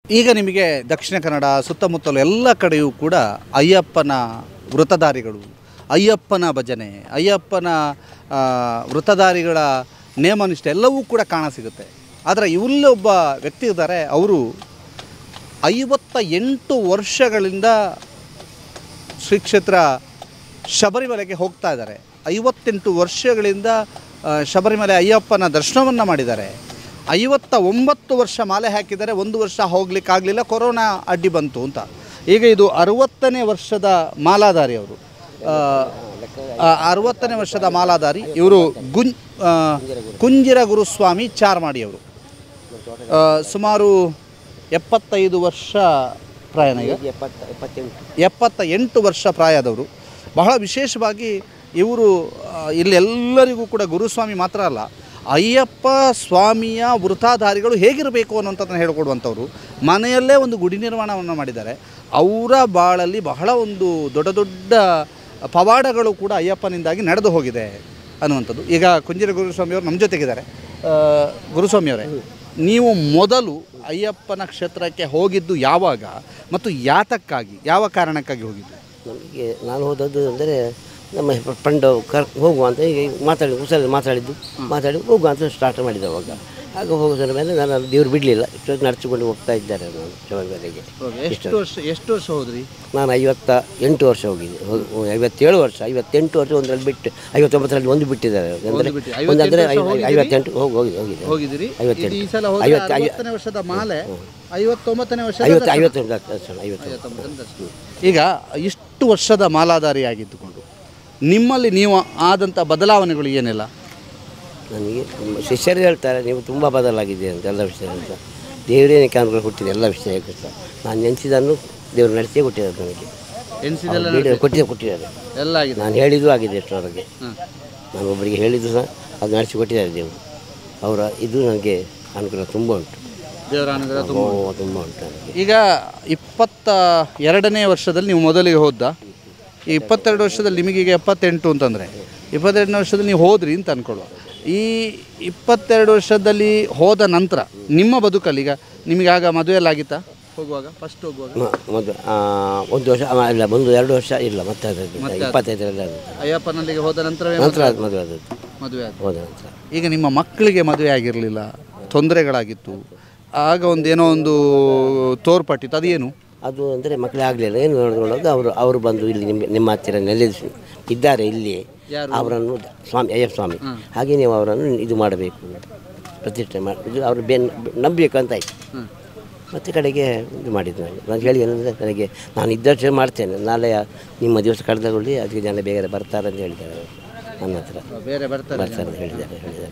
ಈಗ ನಿಮಗೆ ದಕ್ಷಿಣ ಕನ್ನಡ ಸುತ್ತಮುತ್ತಲು ಎಲ್ಲ ಕಡೆಯೂ ಕೂಡ ಅಯ್ಯಪ್ಪನ ವೃತಧಾರಿಗಳು ಅಯ್ಯಪ್ಪನ ಭಜನೆ ಅಯ್ಯಪ್ಪನ ಆ, ವೃತಧಾರಿಗಳ ನೇಮನಿಷ್ಠೆ ಎಲ್ಲವೂ ಕೂಡ ಕಾಣಸಿಗುತ್ತೆ ಆದರೆ ಇವರಲ್ಲೊಬ್ಬ ವ್ಯಕ್ತಿ ಇದ್ದಾರೆ ಅವರು ಐವತ್ತ ಎಂಟು ವರ್ಷಗಳಿಂದ ಶ್ರೀ ಕ್ಷೇತ್ರ ಶಬರಿಮಲೆಗೆ ಹೋಗ್ತಾ ಇದ್ದಾರೆ ಐವತ್ತೆಂಟು ವರ್ಷಗಳಿಂದ ಆ, ಶಬರಿಮಲೆ ಅಯ್ಯಪ್ಪನ ದರ್ಶನವನ್ನು ಮಾಡಿದ್ದಾರೆ ಐವತ್ತ ಒಂಬತ್ತು ವರ್ಷ ಮಾಲೆ ಹಾಕಿದ್ದಾರೆ ಒಂದು ವರ್ಷ ಹೋಗ್ಲಿಕ್ಕಾಗಲಿಲ್ಲ ಕೊರೋನಾ ಅಡ್ಡಿ ಬಂತು ಅಂತ ಈಗ ಇದು ಅರುವತ್ತನೇ ವರ್ಷದ ಮಾಲಾಧಾರಿ ಅವರು ಆ, ಆ, ಅರುವತ್ತನೇ ವರ್ಷದ ಮಾಲಾಧಾರಿ ಇವರು ಗುಂಜ್ ಆ, ಕುಂಜಿರ ಗುರುಸ್ವಾಮಿ ಚಾರ್ಮಾಡಿ ಅವರು ಆ, ಸುಮಾರು ಎಪ್ಪತ್ತೈದು ವರ್ಷ ಪ್ರಯಾಣ ಈಗ ಎಪ್ಪತ್ತ ಎಪ್ಪತ್ತೆಂಟು ಎಪ್ಪತ್ತ ಎಂಟು ವರ್ಷ ಪ್ರಾಯದವರು ಬಹಳ ವಿಶೇಷವಾಗಿ ಇವರು ಆ, ಇಲ್ಲಿ ಎಲ್ಲರಿಗೂ ಕೂಡ ಗುರುಸ್ವಾಮಿ ಮಾತ್ರ ಅಲ್ಲ ಅಯ್ಯಪ್ಪ ಸ್ವಾಮಿಯ ವೃತಾಧಾರಿಗಳು ಹೇಗಿರಬೇಕು ಅನ್ನೋಂಥದ್ದನ್ನು ಹೇಳಿಕೊಡುವಂಥವ್ರು ಮನೆಯಲ್ಲೇ ಒಂದು ಗುಡಿ ನಿರ್ಮಾಣವನ್ನು ಮಾಡಿದ್ದಾರೆ ಅವರ ಬಾಳಲ್ಲಿ ಬಹಳ ಒಂದು ದೊಡ್ಡ ದೊಡ್ಡ ಪವಾಡಗಳು ಕೂಡ ಅಯ್ಯಪ್ಪನಿಂದಾಗಿ ನಡೆದು ಹೋಗಿದೆ ಅನ್ನುವಂಥದ್ದು ಈಗ ಕುಂಜಿರ ಗುರುಸ್ವಾಮಿಯವರು ನಮ್ಮ ಜೊತೆಗಿದ್ದಾರೆ ಆ, ಗುರುಸ್ವಾಮಿಯವರೇ ನೀವು ಮೊದಲು ಅಯ್ಯಪ್ಪನ ಕ್ಷೇತ್ರಕ್ಕೆ ಹೋಗಿದ್ದು ಯಾವಾಗ ಮತ್ತು ಯಾತಕ್ಕಾಗಿ ಯಾವ ಕಾರಣಕ್ಕಾಗಿ ಹೋಗಿದ್ದು ನಮಗೆ ನಾನು ಹೋದದ್ದು ಅಂದರೆ ನಮ್ಮ ಪಂಡು ಕರ್ ಹೋಗುವ ಅಂತ ಹೀಗೆ ಮಾತಾಡಿ ಕುಸಲ್ಲಿ ಮಾತಾಡಿದ್ದು ಮಾತಾಡಿ ಹೋಗುವ ಅಂತ ಸ್ಟಾರ್ಟ್ ಮಾಡಿದ್ದು ಅವಾಗ ಆಗ ಹೋಗೋದ್ರ ಮೇಲೆ ನಾನು ಅಲ್ಲಿ ದೇವ್ರು ಬಿಡಲಿಲ್ಲ ಇಷ್ಟೊತ್ತು ನಡೆಸಿಕೊಂಡು ಹೋಗ್ತಾ ಇದ್ದಾರೆ ನಾನು ಶಬರಿಮಲೆಗೆ ಎಷ್ಟು ವರ್ಷ ಎಷ್ಟು ವರ್ಷ ಹೋದ್ರಿ ನಾನು ಐವತ್ತ ಎಂಟು ವರ್ಷ ಹೋಗಿದ್ದೆ ಹೋ- ಹೋ- ಐವತ್ತೇಳು ವರ್ಷ ಐವತ್ತೆಂಟು ವರ್ಷ ಒಂದರಲ್ಲಿ ಬಿಟ್ಟು ಐವತ್ತೊಂಬತ್ತರಲ್ಲಿ ಒಂದು ಬಿಟ್ಟಿದ್ದಾರೆ ಅಂದರೆ ಬಿಟ್ಟು. ಒಂದು ಅಂದರೆ ಐವತ್ತೆಂಟು ವರ್ಷ ಹೋಗಿದ್ದೀರಿ? ಐವತ್ತೆಂಟು ಹೋಗಿ ಹೋಗಿ ಹೋಗಿದೆ ಹೋಗಿದ್ದೀರಿ ಐವತ್ತೆಂಟು. ಇದು ಈ ಸಲ ಹೋದ್ರೆ ಐವತ್ತು- ಐವ- ಅರವತ್ತನೇ ವರ್ಷದ ಮಾಲೆ ಐವತ್ತೊಂಬತ್ತನೇ ವರ್ಷದ ಐವತ್ತು ದರ್ಶನ. ಐವತ್ತೊಂದು ದರ್ಶನ ಐವತ್ತು ಐವತ್ತೊಂಬತ್ತನೇ ದರ್ಶನ. ಈಗ ಇಷ್ಟು ವರ್ಷದ ಮಾಲಾಧಾರಿಯಾಗಿದ್ದುಕೊಂಡು ನಿಮ್ಮಲ್ಲಿ ನೀವು ಆದಂಥ ಬದಲಾವಣೆಗಳು ಏನಿಲ್ಲ ನನಗೆ ನಮ್ಮ ಶಿಷ್ಯರು ಹೇಳ್ತಾರೆ ನೀವು ತುಂಬ ಬದಲಾಗಿದೆ ಅಂತ ಎಲ್ಲ ವಿಷಯ ಅಂತ ದೇವರೇನೆ ಕಾರಣಗಳು ಕೊಟ್ಟಿದೆ ಎಲ್ಲ ವಿಷಯಕ್ಕೂ ಸಹ ನಾನು ನೆನೆಸಿದನ್ನು ದೇವರು ನಡೆಸಿಯೇ ಕೊಟ್ಟಿದ್ದಾರೆ ನನಗೆ ಎನಿಸಿದೆಲ್ಲ ಬೀಡ ಕೊಟ್ಟಿದ್ದೆ ಕೊಟ್ಟಿದ್ದಾರೆ ಎಲ್ಲ ಆಗಿದೆ ನಾನು ಹೇಳಿದ್ದು ಆಗಿದೆ ಎಷ್ಟರವರೆಗೆ ಹಾಂ ನಾನು ಒಬ್ಬರಿಗೆ ಹೇಳಿದ್ದು ಸಹ ಅದು ನಡೆಸಿ ಕೊಟ್ಟಿದ್ದಾರೆ ದೇವರು ಅವರ ಇದು ನನಗೆ ಅನುಕೂಲ ತುಂಬ ಉಂಟು ದೇವರ ಅನುಗ್ರಹ ತುಂಬ ಓ, ತುಂಬ ಉಂಟು ನನಗೆ ಈಗ ಇಪ್ಪತ್ತ ಎರಡನೇ ವರ್ಷದಲ್ಲಿ ನೀವು ಮೊದಲಿಗೆ ಹೋದ್ದ ಈ ಇಪ್ಪತ್ತೆರಡು ವರ್ಷದಲ್ಲಿ ನಿಮಗೆ ಈಗ ಎಪ್ಪತ್ತೆಂಟು ಅಂತಂದರೆ ಇಪ್ಪತ್ತೆರಡನೇ ವರ್ಷದಲ್ಲಿ ನೀವು ಹೋದ್ರಿ ಅಂತ ಅನ್ಕೊಳ್ಳುವ ಈ ಇಪ್ಪತ್ತೆರಡು ವರ್ಷದಲ್ಲಿ ಹೋದ ನಂತರ ನಿಮ್ಮ ಬದುಕಲ್ಲಿ ಈಗ ನಿಮಗೆ ಆಗ ಮದುವೆಯಲ್ಲಾಗಿತ್ತಾ ಹೋಗುವಾಗ ಫಸ್ಟ್ ಹೋಗುವಾಗ ಮ- ಮೊದಲು ಆ, ಒಂದು ವರ್ಷ ಆ, ಇಲ್ಲ ಒಂದು ಎರಡು ವರ್ಷ ಇಲ್ಲ ಮತ್ತೆ ಅದು ಇಪ್ಪತ್ತೈದರಲ್ಲಿ ಅದು ಅಯ್ಯಪ್ಪನಲ್ಲಿಗೆ ಹೋದ ನಂತರವೇ ನಂತರ ಅದು ಮದುವೆ ಆದದ್ದು ಮದುವೆ ಆದ ಹೋದ ನಂತರ ಈಗ ನಿಮ್ಮ ಮಕ್ಕಳಿಗೆ ಮದುವೆ ಆಗಿರಲಿಲ್ಲ ತೊಂದರೆಗಳಾಗಿತ್ತು ಆಗ ಒಂದು ಏನೋ ಒಂದು ತೋರ್ಪಟ್ಟಿತ್ತು ಅದೇನು ಅದು ಅಂದರೆ ಮಕ್ಕಳೇ ಆಗಲಿಲ್ಲ ಏನು ನೋಡಿದಾಗ ಅವರು ಅವರು ಬಂದು ಇಲ್ಲಿ ನಿಮ್ಮ ನಿಮ್ಮ ಹತ್ತಿರ ನೆಲೆಸಿ ಇದ್ದಾರೆ ಇಲ್ಲಿ ಅವರನ್ನು ಸ್ವಾಮಿ ಅಯ್ಯಪ್ಪ ಸ್ವಾಮಿ ಹಾಗೆ ನೀವು ಅವರನ್ನು ಇದು ಮಾಡಬೇಕು ಪ್ರತಿಷ್ಠೆ ಮಾಡಿ ಇದು ಅವರು ಬೆನ್ ನಂಬಬೇಕು ಅಂತ ಆಯ್ತು ಮತ್ತು ಕಡೆಗೆ ಇದು ಮಾಡಿದ್ದು ನಾನು ನಾನು ಹೇಳಿ ಏನಂದರೆ ನನಗೆ ನಾನು ಇದ್ದಷ್ಟು ಮಾಡ್ತೇನೆ ನಾಳೆ ನಿಮ್ಮ ದಿವಸ ಕಳೆದಗೊಳ್ಳಿ ಅದಕ್ಕೆ ಜನ ಬೇಗ ಬರ್ತಾರೆ ಅಂತ ಹೇಳಿದ್ದಾರೆ ಅವರು ನನ್ನ ಹತ್ರ ಬೇರೆ ಬರ್ತಾರೆ ಬರ್ತಾರೆ ಅಂತ ಹೇಳಿದ್ದಾರೆ ಹೇಳಿದ್ದಾರೆ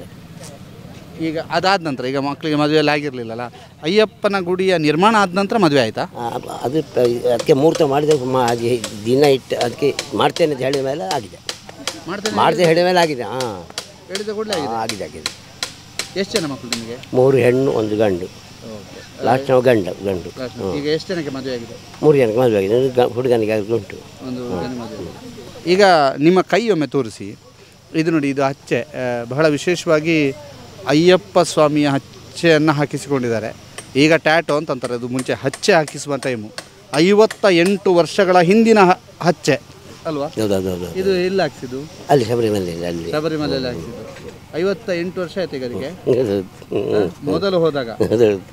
ಈಗ ಅದಾದ ನಂತರ ಈಗ ಮಕ್ಕಳಿಗೆ ಮದುವೆ ಎಲ್ಲ ಆಗಿರಲಿಲ್ಲಲ್ಲ ಅಯ್ಯಪ್ಪನ ಗುಡಿಯ ನಿರ್ಮಾಣ ಆದ ನಂತರ ಮದುವೆ ಆಯಿತಾ ಆ, ಅದು ಪ- ಅದಕ್ಕೆ ಮುಹೂರ್ತ ಮಾಡಿದ ಮಾ ಅದು ದಿನ ಇಟ್ಟು ಅದಕ್ಕೆ ಮಾಡ್ತೇನೆ ಅಂತ ಹೇಳಿದ ಮೇಲೆ ಆಗಿದೆ ಮಾಡ್ತೇನೆ ಮಾಡ್ತೇನೆ ಹೇಳಿದ ಮೇಲೆ ಆಗಿದೆ ಹಾಂ ಹೇಳಿದ ಕೂಡಲೇ ಆಗಿದೆ ಆಗಿದೆ ಆಗಿದೆ ಎಷ್ಟು ಜನ ಮಕ್ಕಳು ನಿಮಗೆ ಮೂರು ಹೆಣ್ಣು ಒಂದು ಗಂಡು ಲಾಸ್ಟ್ ನಾವು ಗಂಡ ಗಂಡು ಈಗ ಎಷ್ಟು ಜನಕ್ಕೆ ಮದುವೆ ಆಗಿದೆ ಮೂರು ಜನಕ್ಕೆ ಮದುವೆ ಆಗಿದೆ ಒಂದು ಗ- ಹುಡುಗನಿಗೆ ಆಗಿ ಉಂಟು ಒಂದು ಹುಡುಗನ ಮದುವೆ ಆಗಿದೆ. ಈಗ ನಿಮ್ಮ ಕೈ ಒಮ್ಮೆ ತೋರಿಸಿ ಇದು ನೋಡಿ ಇದು ಹಚ್ಚೆ ಆ, ಬಹಳ ವಿಶೇಷವಾಗಿ ಅಯ್ಯಪ್ಪ ಸ್ವಾಮಿಯ ಹಚ್ಚೆಯನ್ನು ಹಾಕಿಸಿಕೊಂಡಿದ್ದಾರೆ ಈಗ ಟ್ಯಾಟೋ ಅಂತ ಅಂತಾರೆ ಅದು ಮುಂಚೆ ಹಚ್ಚೆ ಹಾಕಿಸುವ ಟೈಮು ಐವತ್ತ ಎಂಟು ವರ್ಷಗಳ ಹಿಂದಿನ ಹ- ಹಚ್ಚೆ ಅಲ್ವಾ ಹೌದು ಹೌದು ಹೌದು ಇದು ಎಲ್ಲಿ ಹಾಕ್ಸಿದ್ದು ಅಲ್ಲಿ ಶಬರಿಮಲೆಯಲ್ಲಿ ಅಲ್ಲಿ ಶಬರಿಮಲೆಯಲ್ಲಿ ಹಾಕ್ಸಿದ್ದು ಐವತ್ತ ಎಂಟು ವರ್ಷ ಆಯ್ತು ಈಗ ಅದಕ್ಕೆ ಹೌದು ಹ್ಮ್. ಮೊದಲು ಹೋದಾಗ ಹೌದು ಹೌದು.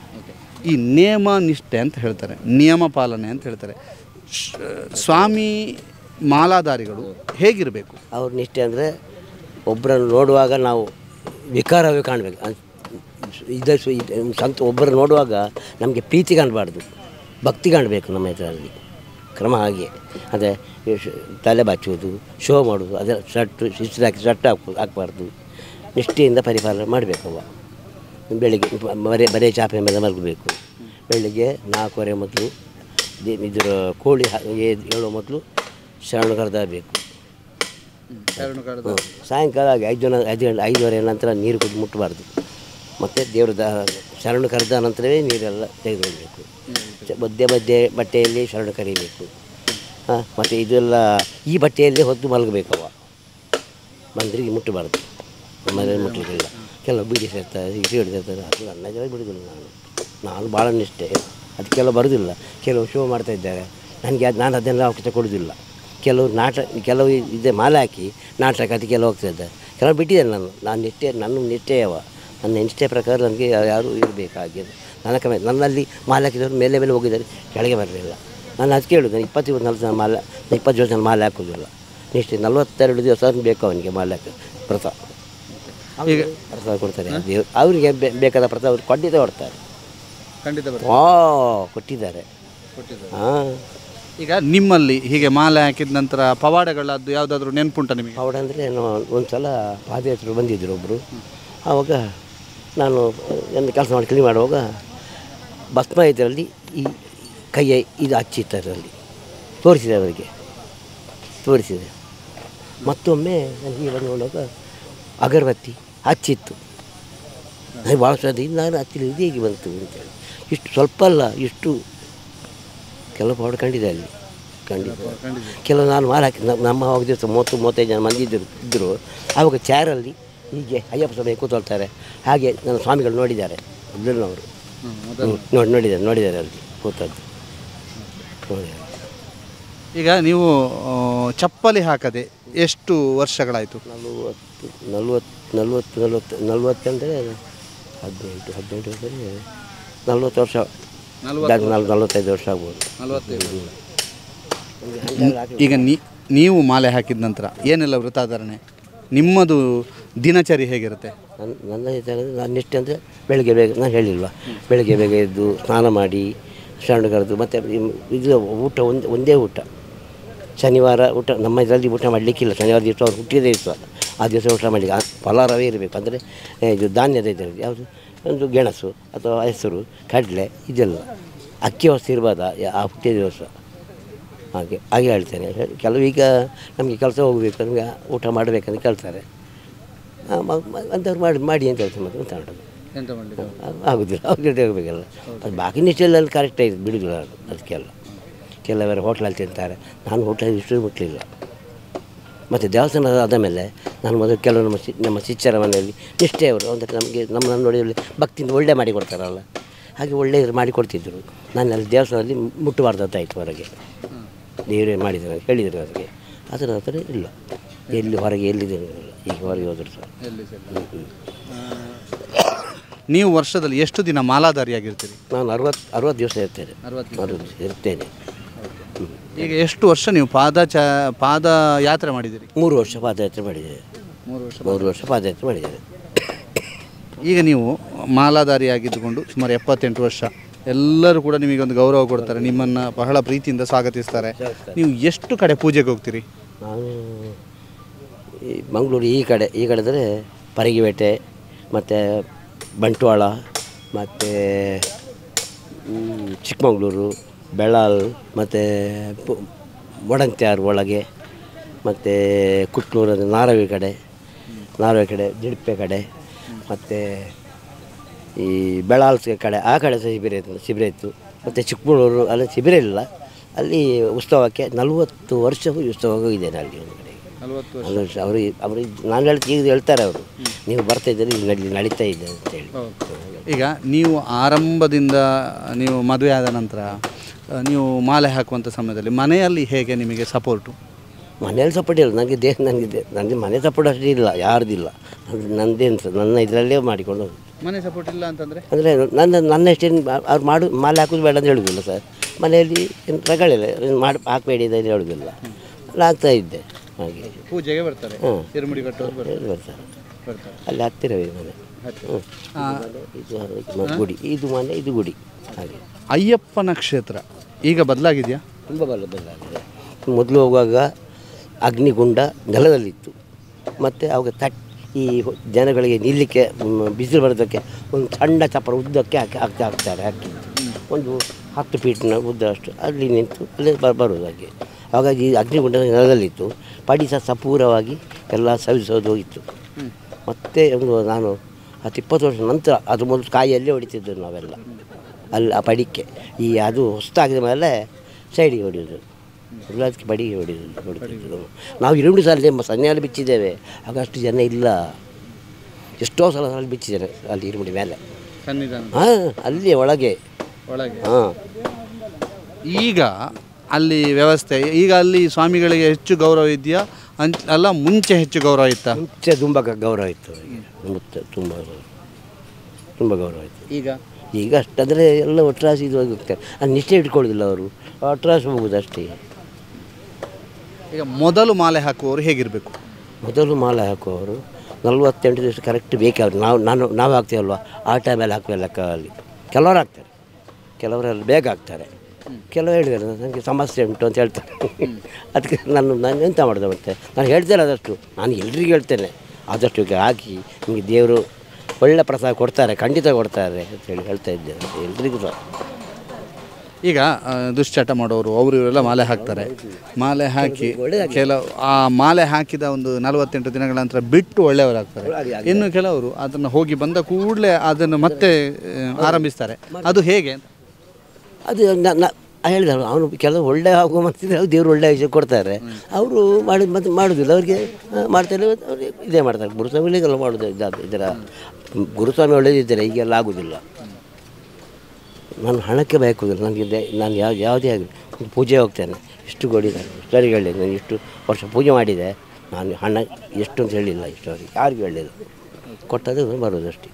ಈ ನೇಮ ನಿಷ್ಠೆ ಅಂತ ಹೇಳ್ತಾರೆ ನಿಯಮ ಪಾಲನೆ ಅಂತ ಹೇಳ್ತಾರೆ ಶ- ಸ್ವಾಮಿ ಮಾಲಾಧಾರಿಗಳು ಹೇಗಿರಬೇಕು ಅವ್ರ ನಿಷ್ಠೆ ಅಂದರೆ ಒಬ್ಬರನ್ನು ನೋಡುವಾಗ ನಾವು ವಿಕಾರವೇ ಕಾಣಬೇಕು ಇದ ಸಂತ ಒಬ್ಬರು ನೋಡುವಾಗ ನಮಗೆ ಪ್ರೀತಿ ಕಾಣಬಾರ್ದು ಭಕ್ತಿ ಕಾಣಬೇಕು ನಮ್ಮ ಇದರಲ್ಲಿ ಕ್ರಮ ಹಾಗೆ ಅದೇ ಶ್- ತಲೆ ಬಾಚುವುದು ಶೋ ಮಾಡುವುದು ಅದರ ಶರ್ಟು ಶಿಸ್ತು ಹಾಕಿ ಶರ್ಟ್ ಹಾಕು ಹಾಕಬಾರ್ದು ನಿಷ್ಠೆಯಿಂದ ಪರಿಪಾಲನೆ ಮಾಡಬೇಕು ಅವ ಬೆಳಿಗ್ಗೆ ಪ- ಬರೇ ಬರೇ ಚಾಪೆ ಮೇಲೆ ಮಲಗಬೇಕು ಬೆಳಿಗ್ಗೆ ನಾಲ್ಕೂವರೆ ಮೊದಲು ಇದರ ಕೋಳಿ ಹ- ಏ- ಹೇಳೋ ಮೊದಲು ಶರಣು ಕರೆದಬೇಕು ಹ್ಮ್. ಸಾಯಂಕಾಲ ಆಗಿ ಐದು ಜನ ಐದು ಗಂಟೆ ಐದುವರೆ ನಂತರ ನೀರು ಕುಡಿದು ಮುಟ್ಟಬಾರ್ದು ಮತ್ತು ದೇವ್ರ ದ ಶರಣು ಕರೆದ ನಂತರವೇ ನೀರೆಲ್ಲ ತೆಗೆದುಕೊಳ್ಬೇಕು ಚ- ಮಧ್ಯೆ ಮಧ್ಯೆ ಬಟ್ಟೆಯಲ್ಲಿ ಶರಣು ಕರೀಬೇಕು ಹಾಂ ಮತ್ತು ಇದೆಲ್ಲ ಈ ಬಟ್ಟೆಯಲ್ಲಿ ಹೊತ್ತು ಮಲಗಬೇಕವ ಬಂದ್ರಿಗೆ ಮುಟ್ಟಬಾರ್ದು ಮನೇಲಿ ಮುಟ್ಟಲಿಲ್ಲ ಕೆಲವು ಬೀಡಿ ಸೇರ್ತಾರೆ ಇದು ಹಿಡಿದಿರ್ತಾರೆ ಅದು ನನ್ನ ಜನ ಬಿಡೋದಿಲ್ಲ ನಾನು ನಾನು ಭಾಳ ನಿಷ್ಠೆ ಅದಕ್ಕೆಲ್ಲ ಬರೋದಿಲ್ಲ ಕೆಲವು ಶೋ ಮಾಡ್ತಾ ಇದ್ದಾರೆ ನನಗೆ ಅದು ನಾನು ಅದನ್ನೆಲ್ಲ ಅವಕಾಶ ಕೊಡೋದಿಲ್ಲ ಕೆಲವು ನಾಟಕ ಕೆಲವು ಇದೆ ಮಾಲೆ ಹಾಕಿ ನಾಟಕ ಅದಕ್ಕೆಲ್ಲ ಹೋಗ್ತಾ ಇದ್ದಾರೆ ಕೆಲವು ಬಿಟ್ಟಿದ್ದಾರೆ ನಾನು ನಾನು ನಿಷ್ಠೆ ನನ್ನ ನಿಷ್ಠೆಯವ ನನ್ನ ನಿಷ್ಠೆ ಪ್ರಕಾರ ನನಗೆ ಯಾರು ಇರಬೇಕು ಹಾಗೆ ನನ್ನ ಕಮ್ಮಿ ನನ್ನಲ್ಲಿ ಮಾಲೆ ಹಾಕಿದವರು ಮೇಲೆ ಮೇಲೆ ಹೋಗಿದ್ದಾರೆ ಕೆಳಗೆ ಬರಲಿಲ್ಲ ನಾನು ಅದಕ್ಕೆ ಹೇಳೋದು ನಾನು ಇಪ್ಪತ್ತು ನಲ್ವತ್ತು ಜನ ಮಾಲೆ ಇಪ್ಪತ್ತು ಜನ ಮಾಲೆ ಹಾಕೋದಿಲ್ಲ ನಿಷ್ಠೆ ನಲ್ವತ್ತೆರಡು ದಿವಸ ಬೇಕು ಅವನಿಗೆ ಮಾಲೆ ಹಾಕಿ ವ್ರತ ಈಗ ಪ್ರಸಾದ ಕೊಡ್ತಾರೆ ದೇವ್ರು ಅವರಿಗೆ ಬೇ- ಬೇಕಾದ ಪ್ರಸಾದ ಅವ್ರು ಖಂಡಿತ ಕೊಡ್ತಾರೆ ಖಂಡಿತ ಓ ಕೊಟ್ಟಿದ್ದಾರೆ ಹಾಂ ಈಗ ನಿಮ್ಮಲ್ಲಿ ಹೀಗೆ ಮಾಲೆ ಹಾಕಿದ ನಂತರ ಪವಾಡಗಳದ್ದು ಯಾವುದಾದ್ರೂ ನೆನಪುಂಟ ನಿಮಗೆ ಅವಡ ಅಂದರೆ ಒಂದು ಸಲ ಪಾದಯಾತ್ರೆ ಬಂದಿದ್ದರು ಒಬ್ಬರು ಆವಾಗ ನಾನು ಒಂದು ಕೆಲಸ ಮಾಡಿ ಕ್ಲೀನ್ ಮಾಡುವಾಗ ಭಸ್ಮ ಇದರಲ್ಲಿ ಈ ಕೈಯ ಇದು ಹಚ್ಚಿತ್ತು ಅದರಲ್ಲಿ ತೋರಿಸಿದೆ ಅವರಿಗೆ ತೋರಿಸಿದೆ ಮತ್ತೊಮ್ಮೆ ನನಗೆ ಬಂದು ನೋಡುವಾಗ ಅಗರಬತ್ತಿ ಹಚ್ಚಿತ್ತು ನನಗೆ ಭಾಳ ಶ್ರದ್ಧೆ ಇದು ನಾನು ಹಚ್ಚಿಲ್ಲ ಇದು ಹೇಗೆ ಬಂತು ಅಂತೇಳಿ ಇಷ್ಟು ಸ್ವಲ್ಪ ಅಲ್ಲ ಇಷ್ಟು ಕೆಲವು ಪೌಡ ಕಂಡಿದೆ ಅಲ್ಲಿ ಖಂಡಿತ ಕೆಲವು ನಾನು ಮಾರು ಹಾಕಿ ನಮ್ಮ- ನಮ್ಮ ಅವಾಗ ದಿವಸ ಮೂವತ್ತು ಮೂವತ್ತೈದು ಜನ ಮಂದಿ ಇದ್ದರು ಇದ್ದರು ಆವಾಗ ಚಾರಲ್ಲಿ ಹೀಗೆ ಅಯ್ಯಪ್ಪ ಸ್ವಾಮಿ ಕೂತ್ಕೊಳ್ತಾರೆ ಹಾಗೆ ನನ್ನ ಸ್ವಾಮಿಗಳು ನೋಡಿದ್ದಾರೆ ಮೊದಲಿನವರು ನೋಡಿ ನೋಡಿದ್ದಾರೆ ನೋಡಿದ್ದಾರೆ ಅಲ್ಲಿ ಕೂತದ್ದು ನೋಡಿದ್ದಾರೆ ಈಗ ನೀವು ಆ, ಚಪ್ಪಲಿ ಹಾಕದೆ ಎಷ್ಟು ವರ್ಷಗಳಾಯಿತು ನಲವತ್ತು ನಲ್ವತ್ತು ನಲ್ವತ್ತು ನಲ್ವತ್ತು ನಲ್ವತ್ತಂದರೆ ಹದಿನೆಂಟು ಹದಿನೆಂಟು ಅಂದರೆ ನಲ್ವತ್ತು ವರ್ಷ ನಲ್ವತ್ತು ನಲ್ ನಲ್ವತ್ತೈದು ವರ್ಷ ಆಗ್ಬೋದು ನಲವತ್ತೈದು ಈಗ ನೀ ನೀವು ಮಾಲೆ ಹಾಕಿದ ನಂತರ ಏನೆಲ್ಲ ವೃತ್ತಾಧಾರಣೆ ನಿಮ್ಮದು ದಿನಚರಿ ಹೇಗಿರುತ್ತೆ ನನ್ನ ನನ್ನ ಇದಾದ್ರೆ ನಾನು ಎಷ್ಟು ಅಂದರೆ ಬೆಳಗ್ಗೆ ಬೇಗ ನಾನು ಹೇಳಿಲ್ವಾ ಬೆಳಗ್ಗೆ ಬೇಗ ಎದ್ದು ಸ್ನಾನ ಮಾಡಿ ಶರಣ ಕರೆದು ಮತ್ತು ಇದು ಊಟ ಒಂದು ಒಂದೇ ಊಟ ಶನಿವಾರ ಊಟ ನಮ್ಮ ಇದರಲ್ಲಿ ಊಟ ಮಾಡಲಿಕ್ಕಿಲ್ಲ ಶನಿವಾರ ದಿವಸ ಅವ್ರು ಹುಟ್ಟಿದ ದಿವಸ ಆ ದಿವಸ ಊಟ ಮಾಡಲಿಕ್ಕೆ ಆ ಫಲಾರವೇ ಇರಬೇಕು ಅಂದರೆ ಇದು ಧಾನ್ಯದ ಇದರಲ್ಲಿ ಯಾವುದು ಒಂದು ಗೆಣಸು ಅಥವಾ ಹೆಸರು ಕಡಲೆ ಇದೆಲ್ಲ ಅಕ್ಕಿ ವಸ್ತು ಇರ್ಬೋದಾ ಆ ಹುಟ್ಟಿದ ದಿವಸ ಹಾಗೆ ಹಾಗೆ ಹೇಳ್ತೇನೆ ಕೆಲವು ಈಗ ನಮಗೆ ಕೆಲಸ ಹೋಗಬೇಕು ನಮಗೆ ಊಟ ಮಾಡಬೇಕಂತ ಕೇಳ್ತಾರೆ ಆ, ಮ- ಮ- ಅಂಥವ್ರು ಮಾಡಿ ಮಾಡಿ ಅಂತ ಹೇಳ್ತಾರೆ ಮತ್ತೆ ಮಾತಾಡೋದು ಎಂತ ಮಾಡಲಿಕ್ಕೆ ಆಗೋದಿಲ್ಲ ಅವ್ರಿಗೆ ಹೋಗಬೇಕಲ್ಲ ಅದು ಬಾಕಿ ನಿಷ್ಠೆಲ್ಲ ಕರೆಕ್ಟ್ ಆಗಿದೆ ಬಿಡುದಿಲ್ಲ ಅದು ಅದಕ್ಕೆಲ್ಲ ಕೆಲವರು ಹೋಟ್ಲಲ್ಲಿ ತಿಂತಾರೆ ನಾನು ಹೋಟ್ಲಲ್ಲಿ ಇಷ್ಟು ಮುಟ್ಟಲಿಲ್ಲ ಮತ್ತು ದೇವಸ್ಥಾನ ಆದ ಮೇಲೆ ನಾನು ಮೊದಲು ಕೆಲವು ನಮ್ಮ ಶಿ- ನಮ್ಮ ಶಿಷ್ಯರ ಮನೆಯಲ್ಲಿ ನಿಷ್ಠೆಯವರು ಅಂದರೆ ನಮಗೆ ನಮ್ಮನ್ನು ನೋಡಿ ಭಕ್ತಿಯಿಂದ ಒಳ್ಳೆ ಮಾಡಿ ಕೊಡ್ತಾರಲ್ಲ ಹಾಗೆ ಒಳ್ಳೆ ಮಾಡಿ ಕೊಡ್ತಿದ್ದರು ನಾನು ಅಲ್ಲಿ ದೇವಸ್ಥಾನದಲ್ಲಿ ಮುಟ್ಟಬಾರ್ದಂತಾಯಿತು ಹೊರಗೆ ದೇವರೇ ಮಾಡಿದ್ದಾರೆ ಹೇಳಿದರು ಅವರಿಗೆ ಅದರ ನಂತರ ಇಲ್ಲ ಎಲ್ಲಿ ಹೊರಗೆ ಎಲ್ಲಿದೆ ಇಲ್ಲ. ಈಗ ಹೊರಗೆ ಹೋದ್ರು ಸಹ ಹ್ಮ್, ಹ್ಮ್. ನೀವು ವರ್ಷದಲ್ಲಿ ಎಷ್ಟು ದಿನ ಮಾಲಾಧಾರಿಯಾಗಿರ್ತೀರಿ ನಾನು ಅರವತ್ತು ಅರವತ್ತು ದಿವಸ ಇರ್ತೇನೆ ಅರವತ್ತು ಅರವತ್ತು ದಿವಸ ಇರ್ತೇನೆ ಹ್ಮ್. ಈಗ ಎಷ್ಟು ವರ್ಷ ನೀವು ಪಾದ ಚ ಪಾದ ಯಾತ್ರೆ ಮಾಡಿದ್ದೀರಿ ಮೂರು ವರ್ಷ ಪಾದಯಾತ್ರೆ ಮಾಡಿದ್ದೇನೆ ಮೂರು ವರ್ಷ ಮೂರು ವರ್ಷ ಪಾದಯಾತ್ರೆ ಮಾಡಿದ್ದೇನೆ ಈಗ ನೀವು ಮಾಲಾಧಾರಿಯಾಗಿದ್ದುಕೊಂಡು ಸುಮಾರು ಎಪ್ಪತ್ತೆಂಟು ವರ್ಷ ಎಲ್ಲರೂ ಕೂಡ ನಿಮಗೆ ಒಂದು ಗೌರವ ಕೊಡ್ತಾರೆ ನಿಮ್ಮನ್ನು ಬಹಳ ಪ್ರೀತಿಯಿಂದ ಸ್ವಾಗತಿಸ್ತಾರೆ ನೀವು ಎಷ್ಟು ಕಡೆ ಪೂಜೆಗೆ ಹೋಗ್ತೀರಿ ನಾನು ಈ ಮಂಗಳೂರು ಈ ಕಡೆ ಈ ಕಡೆ ಅಂದರೆ ಪರಿಗಿಬೇಟೆ ಮತ್ತು ಬಂಟ್ವಾಳ ಮತ್ತು ಚಿಕ್ಕಮಗಳೂರು ಬೆಳಾಲ್ ಮತ್ತು ಮೊಡಂತ್ಯಾರ್ ಒಳಗೆ ಮತ್ತು ಕುಟ್ನೂರು ಅಂದರೆ ನಾರವಿ ಕಡೆ ನಾರವಿ ಕಡೆ ಜಿಡ್ಪೆ ಕಡೆ ಮತ್ತು ಈ ಬೆಳಾಲ್ಸ್ ಕಡೆ ಆ ಕಡೆ ಸಹ ಶಿಬಿರ ಇತ್ತು ಶಿಬಿರ ಇತ್ತು ಮತ್ತು ಚಿಕ್ಕಮಗಳೂರು ಅಲ್ಲಿ ಶಿಬಿರ ಇಲ್ಲ ಅಲ್ಲಿ ಉತ್ಸವಕ್ಕೆ ನಲವತ್ತು ವರ್ಷವೂ ಉತ್ಸವ ಹೋಗಿದ್ದೇನೆ ಅಲ್ಲಿ ಒಂದು ಕಡೆ ನಲವತ್ತು ಒಂದು ವರ್ಷ ಅವರು ಅವರು ನಾನು ಹೇಳ್ತಿ ಈಗ ಹೇಳ್ತಾರೆ ಅವರು ನೀವು ಬರ್ತಾ ಇದ್ದೀರಿ ಇಲ್ಲಿ ನಡಿ ನಡೀತಾ ಇದೆ ಅಂತೇಳಿ ಈಗ ನೀವು ಆರಂಭದಿಂದ ನೀವು ಮದುವೆ ಆದ ನಂತರ ಆ, ನೀವು ಮಾಲೆ ಹಾಕುವಂಥ ಸಮಯದಲ್ಲಿ ಮನೆಯಲ್ಲಿ ಹೇಗೆ ನಿಮಗೆ ಸಪೋರ್ಟು ಮನೇಲಿ ಸಪೋರ್ಟ್ ಇಲ್ಲ ನನಗೆ ದೇಹ ನನಗೆ ದೇ- ನನಗೆ ಮನೆ ಸಪೋರ್ಟ್ ಅಷ್ಟೇ ಇಲ್ಲ ಯಾರ್ದಿಲ್ಲ ನಂದು ನಂದೇನು ಸ- ನನ್ನ ಇದರಲ್ಲೇ ಮಾಡಿಕೊಂಡು ಹೋಗುದು ಮನೆ ಸಪೋರ್ಟ್ ಇಲ್ಲ ಅಂತಂದರೆ ಅಂದರೆ ನನ್ನ ನನ್ನ ಅಷ್ಟೇನು ಅವ್ರು ಮಾಡು ಮಾಲೆ ಹಾಕೋದು ಬೇಡ ಅಂತ ಹೇಳೋದಿಲ್ಲ ಸರ್ ಮನೆಯಲ್ಲಿ ಏನು ತಗೊಳ್ಳಿಲ್ಲ ಏನು ಮಾಡಿ ಹಾಕಬೇಡಿ ಅಂತ ಹೇಳೋದಿಲ್ಲ ನಾನು ಆಗ್ತಾ ಇದ್ದೆ ಹಾಗೆ ಪೂಜೆಗೆ ಬರ್ತಾರೆ ಹ್ಮ್. ತಿರುಮುಡಿ ಕಟ್ಟೋರು ಬರ್ತಾರೆ ಎಲ್ಲಿ ಬರ್ತಾರೆ ಬರ್ತಾರೆ ಅಲ್ಲಿ ಹತ್ತಿರವೇ ಮನೆ ಹ್ಞೂ ಆ, ಇದು ಇದು ಗುಡಿ ಇದು ಮನೆ ಇದು ಗುಡಿ ಹಾಗೆ ಅಯ್ಯಪ್ಪನ ಕ್ಷೇತ್ರ ಈಗ ಬದಲಾಗಿದೆಯಾ ತುಂಬ ಬಲ್ಲ ಬದಲಾಗಿದೆ ಮೊದಲು ಹೋಗುವಾಗ ಅಗ್ನಿಗುಂಡ ನೆಲದಲ್ಲಿತ್ತು ಮತ್ತು ಅವಾಗ ತಟ್ ಈ ಹೊ- ಜನಗಳಿಗೆ ನಿಲ್ಲಲಿಕ್ಕೆ ಮ್, ಬಿಸಿಲು ಬರೋದಕ್ಕೆ ಒಂದು ಸಣ್ಣ ಚಪ್ಪರ ಉದ್ದಕ್ಕೆ ಹಾಕಿ ಹಾಕಿ ಹಾಕ್ತಾರೆ ಹಾಕಿ ಒಂದು ಹತ್ತು ಫೀಟ್ನ ಉದ್ದ ಅಷ್ಟು ಅಲ್ಲಿ ನಿಂತು ಅಲ್ಲೇ ಬ- ಬರೋದು ಹಾಗೆ ಹಾಗಾಗಿ ಅಗ್ನಿಗುಂಡ ನೆಲದಲ್ಲಿತ್ತು ಪಡಿ ಸಹ ಸಪೂರವಾಗಿ ಎಲ್ಲ ಸವಿಸೋದು ಹೋಗಿತ್ತು ಮತ್ತೆ ಒಂದು ನಾನು ಹತ್ತು ಇಪ್ಪತ್ತು ವರ್ಷ ನಂತರ ಅದು ಮೊದಲು ಕಾಯಿಯಲ್ಲೇ ಹೊಡಿತಿದ್ದೆವು ನಾವೆಲ್ಲ ಅಲ್ಲಿ ಆ ಪಡಿಕೆ ಈ ಅದು ಹೊಸ್ತಾಗಿದ ಮೇಲೆ ಸೈಡಿಗೆ ಹೊಡೆಯೋದು ಎಲ್ಲ ಅದಕ್ಕೆ ಬಡಿಗೆ ಹೊಡೆಯೋದು ಹೊಡಿತಿದ್ದು ನಾವು ಎರಡು ಸಲ ಅಲ್ಲೇ ಮ- ಸನ್ನೆಯಲ್ಲಿ ಬಿಚ್ಚಿದ್ದೇವೆ ಆಗ ಅಷ್ಟು ಜನ ಇಲ್ಲ ಎಷ್ಟೋ ಸಲ ಅಲ್ಲಿ ಬಿಚ್ಚಿದ್ದಾರೆ ಅಲ್ಲಿ ಇರುಮುಡಿ ಮೇಲೆ ಸನ್ನಿಧಾನ ಹಾಂ ಅಲ್ಲಿ ಒಳಗೆ ಒಳಗೆ ಹಾಂ ಈಗ ಅಲ್ಲಿ ವ್ಯವಸ್ಥೆ ಈಗ ಅಲ್ಲಿ ಸ್ವಾಮಿಗಳಿಗೆ ಹೆಚ್ಚು ಗೌರವ ಇದೆಯಾ ಅಂಚ್ ಅಲ್ಲ ಮುಂಚೆ ಹೆಚ್ಚು ಗೌರವ ಇತ್ತಾ ಮುಂಚೆ ತುಂಬ ಗ- ಗೌರವ ಇತ್ತು ಅವರಿಗೆ ಮುಂಚೆ ತುಂಬ ತುಂಬ ಗೌರವ ಇತ್ತು ಈಗ ಈಗ ಅಷ್ಟಾದರೆ ಎಲ್ಲ ಒಟ್ರಾಸಿ ಇದು ಹೋಗ್ತಾರೆ ಅದು ನಿಷ್ಠೆ ಇಟ್ಕೊಳ್ಳೋದಿಲ್ಲ ಅವರು ಒಟ್ರಾಸಿ ಹೋಗುದು ಅಷ್ಟೇ ಈಗ ಮೊದಲು ಮಾಲೆ ಹಾಕುವವರು ಹೇಗಿರಬೇಕು ಮೊದಲು ಮಾಲೆ ಹಾಕುವವರು ನಲ್ವತ್ತೆಂಟು ದಿವಸ ಕರೆಕ್ಟ್ ಬೇಕೇ ಅವ್ರು ನಾವು ನಾನು ನಾವು ಹಾಕ್ತೀವಲ್ವ ಆ ಟೈಮಲ್ಲಿ ಹಾಕ್ತೀವಿ ಲೆಕ್ಕ ಅಲ್ಲಿ ಕೆಲವರು ಹಾಕ್ತಾರೆ ಕೆಲವರಲ್ಲಿ ಬೇಗ ಹಾಕ್ತಾರೆ ಕೆಲವರು ಹೇಳಿದ್ದಾರೆ ನನಗೆ ಸಮಸ್ಯೆ ಉಂಟು ಅಂತ ಹೇಳ್ತಾರೆ ಅದಕ್ಕೆ ನಾನು ನಾನು ಎಂತ ಮಾಡೋದು ಮತ್ತೆ ನಾನು ಹೇಳ್ತೇನೆ ಆದಷ್ಟು ನಾನು ಎಲ್ರಿಗೂ ಹೇಳ್ತೇನೆ ಆದಷ್ಟು ಈಗ ಹಾಕಿ ನಿಮಗೆ ದೇವರು ಒಳ್ಳೆ ಪ್ರಸಾದ ಕೊಡ್ತಾರೆ ಖಂಡಿತ ಕೊಡ್ತಾರೆ ಅಂತೇಳಿ ಹೇಳ್ತಾ ಇದ್ದೇನೆ ಎಲ್ರಿಗೂ ಸಹ ಈಗ ಆ, ದುಶ್ಚಟ ಮಾಡೋರು ಅವರು ಇವರೆಲ್ಲ ಮಾಲೆ ಹಾಕ್ತಾರೆ ಮಾಲೆ ಹಾಕಿ ಕೆಲವು ಆ ಮಾಲೆ ಹಾಕಿದ ಒಂದು ನಲವತ್ತೆಂಟು ದಿನಗಳ ನಂತರ ಬಿಟ್ಟು ಒಳ್ಳೆಯವರಾಗ್ತಾರೆ ಇನ್ನು ಕೆಲವರು ಅದನ್ನು ಹೋಗಿ ಬಂದ ಕೂಡಲೇ ಅದನ್ನು ಮತ್ತೆ ಆ, ಆರಂಭಿಸ್ತಾರೆ ಅದು ಹೇಗೆ ಅಂತ ಅದು ನ ಹೇಳಿದ ಅವನು ಕೆಲವು ಒಳ್ಳೆ ಆಗುವ ಮನಸ್ಸಿದ್ರೆ ಅವ್ರು ದೇವರು ಒಳ್ಳೆ ವಿಷಯ ಕೊಡ್ತಾರೆ ಅವರು ಮಾಡಿ ಮತ್ತೆ ಮಾಡೋದಿಲ್ಲ ಅವ್ರಿಗೆ ಆ, ಮಾಡ್ತಾರೆ ಅವ್ರಿಗೆ ಇದೇ ಮಾಡ್ತಾರೆ ಗುರುಸ್ವಾಮಿಗಳಿಗೆಲ್ಲ ಮಾಡೋದು ಇದಾದ ಇದರ ಗುರುಸ್ವಾಮಿ ಒಳ್ಳೇದಿದ್ದಾರೆ ಈಗೆಲ್ಲ ಆಗೋದಿಲ್ಲ ನಾನು ಹಣಕ್ಕೆ ಬಯಕೋದಿಲ್ಲ ನನಗೆ ದೇ- ನಾನು ಯಾವ ಯಾವುದೇ ಆಗಲಿ ಪೂಜೆ ಹೋಗ್ತೇನೆ ಇಷ್ಟು ಕೊಡಿದ್ದಾರೆ ಸರಿ ಹೇಳಿದೆ ನಾನು ಇಷ್ಟು ವರ್ಷ ಪೂಜೆ ಮಾಡಿದೆ ನಾನು ಹಣ ಎಷ್ಟು ಅಂತ ಹೇಳಿಲ್ಲ ಇಷ್ಟು ಅವ್ರಿಗೆ ಯಾರಿಗೂ ಹೇಳಿಲ್ಲ ಕೊಟ್ಟದ್ದು ಬರೋದಷ್ಟೇ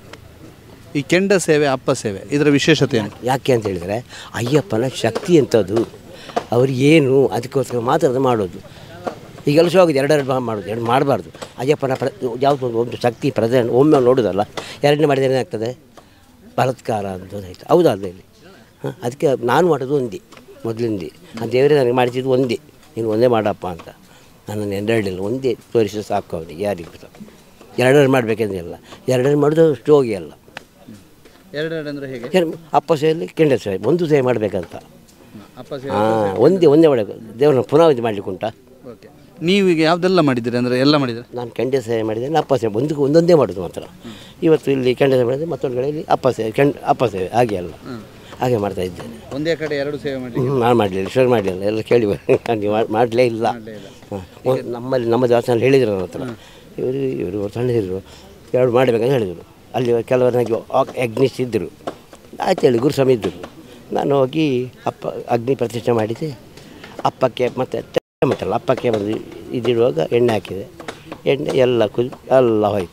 ಈ ಕೆಂಡ ಸೇವೆ ಅಪ್ಪ ಸೇವೆ ಇದರ ವಿಶೇಷತೆ ಏನು ಯಾಕೆ ಅಂತ ಹೇಳಿದರೆ ಅಯ್ಯಪ್ಪನ ಶಕ್ತಿ ಎಂಥದ್ದು ಅವ್ರಿಗೆ ಏನು ಅದಕ್ಕೋಸ್ಕರ ಮಾತ್ರ ಅದು ಮಾಡೋದು ಈಗ ಕೆಲಸ ಹೋಗಿದೆ ಎರಡೆರಡು ಮಾ- ಮಾಡೋದು ಎರಡು ಮಾಡಬಾರ್ದು ಅಯ್ಯಪ್ಪನ ಪ್ರ ಯಾವುದೋ ಒಂದು ಒಂದು ಶಕ್ತಿ ಪ್ರಧಾನ ಒಮ್ಮೆ ನೋಡೋದಲ್ಲ ಎರಡನೇ ಮಾಡಿದರೆ ಏನಾಗ್ತದೆ ಬಲಾತ್ಕಾರ ಅಂತ ಆಯ್ತು ಹೌದಾ ಅದಲ್ಲಿ ಹಾಂ ಅದಕ್ಕೆ ನಾನು ಮಾಡೋದು ಒಂದೇ ಮೊದಲಿಂದ ಆ ದೇವರೇ ನನಗೆ ಮಾಡಿಸಿದ್ದು ಒಂದೇ ನೀನು ಒಂದೇ ಮಾಡಪ್ಪ ಅಂತ ನನ್ನನ್ನು ಎರಡೆರಡಿಲ್ಲ ಒಂದೇ ತೋರಿಸಿ ಸಾಕು ಅವನಿಗೆ ಯಾರಿಗೂ ಸಹ ಎರಡೆರಡು ಮಾಡಬೇಕಂದಿಲ್ಲ ಎರಡೆರಡು ಮಾಡೋದು ಅಷ್ಟು ಹೋಗಿ ಅಲ್ಲ ಎರಡೆರಡು ಅಂದರೆ ಹೇಗೆ ಎರಡು ಅಪ್ಪ ಸೇರಿ ಕೆಂಡ ಸೇರಿ ಒಂದು ಸೇವೆ ಮಾಡಬೇಕಂತ ಅಪ್ಪ ಸೇವೆ ಹಾಂ ಒಂದೇ ಒಂದೇ ಮಾಡಬೇಕು ದೇವ್ರನ್ನ ಪುನಃ ಇದು ಮಾಡಲಿಕ್ಕೆ ಉಂಟಾ ಓಕೆ ನೀವು ಈಗ ಯಾವುದೆಲ್ಲ ಮಾಡಿದ್ದೀರಿ ಅಂದರೆ ಎಲ್ಲ ಮಾಡಿದರೆ ನಾನು ಕೆಂಡ ಸೇವೆ ಮಾಡಿದ್ದೇನೆ ಅಪ್ಪ ಸೇವೆ ಒಂದು ಒಂದೊಂದೇ ಮಾಡೋದು ಮಾತ್ರ ಇವತ್ತು ಇಲ್ಲಿ ಕೆಂಡ ಸೇವೆ ಮಾಡಿದ್ರೆ ಮತ್ತೊಂದು ಕಡೆಯಲ್ಲಿ ಅಪ್ಪ ಸೇವೆ ಕೆಂಡ ಅಪ್ಪ ಸೇವೆ ಹಾಗೆ ಅಲ್ಲ ಹಾಗೆ ಮಾಡ್ತಾ ಇದ್ದೇನೆ ಒಂದೇ ಕಡೆ ಎರಡು ಸೇವೆ ಮಾಡಿ ಹ್ಮ್, ನಾನು ಮಾಡಲಿಲ್ಲ ಶುರು ಮಾಡಲಿಲ್ಲ ಎಲ್ಲ ಕೇಳಿ ನೀವು ಮಾಡಲೇ ಇಲ್ಲ ಹಾಂ ಒಂದು ನಮ್ಮಲ್ಲಿ ನಮ್ಮ ದೇವಸ್ಥಾನ ಹೇಳಿದ್ರು ನನ್ನ ಹತ್ರ ಇವರು ಇವರು ಸಣ್ಣದಿದ್ರು ಎರಡು ಮಾಡಬೇಕಂತ ಹೇಳಿದರು ಅಲ್ಲಿ ಕೆಲವರು ನನಗೆ ಅಗ್ನಿಸ್ ಇದ್ದರು ಆಯ್ತು ಹೇಳಿ ಗುರುಸ್ವಾಮಿ ಇದ್ದರು ನಾನು ಹೋಗಿ ಅಪ್ಪ ಅಗ್ನಿ ಪ್ರತಿಷ್ಠೆ ಮಾಡಿದೆ ಅಪ್ಪಕ್ಕೆ ಮತ್ತು ಮತ್ತಲ್ಲ ಅಪ್ಪಕ್ಕೆ ಬಂದು ಇದಿಡುವಾಗ ಎಣ್ಣೆ ಹಾಕಿದೆ ಎಣ್ಣೆ ಎಲ್ಲ ಕುದಿ ಎಲ್ಲ ಹೋಯ್ತು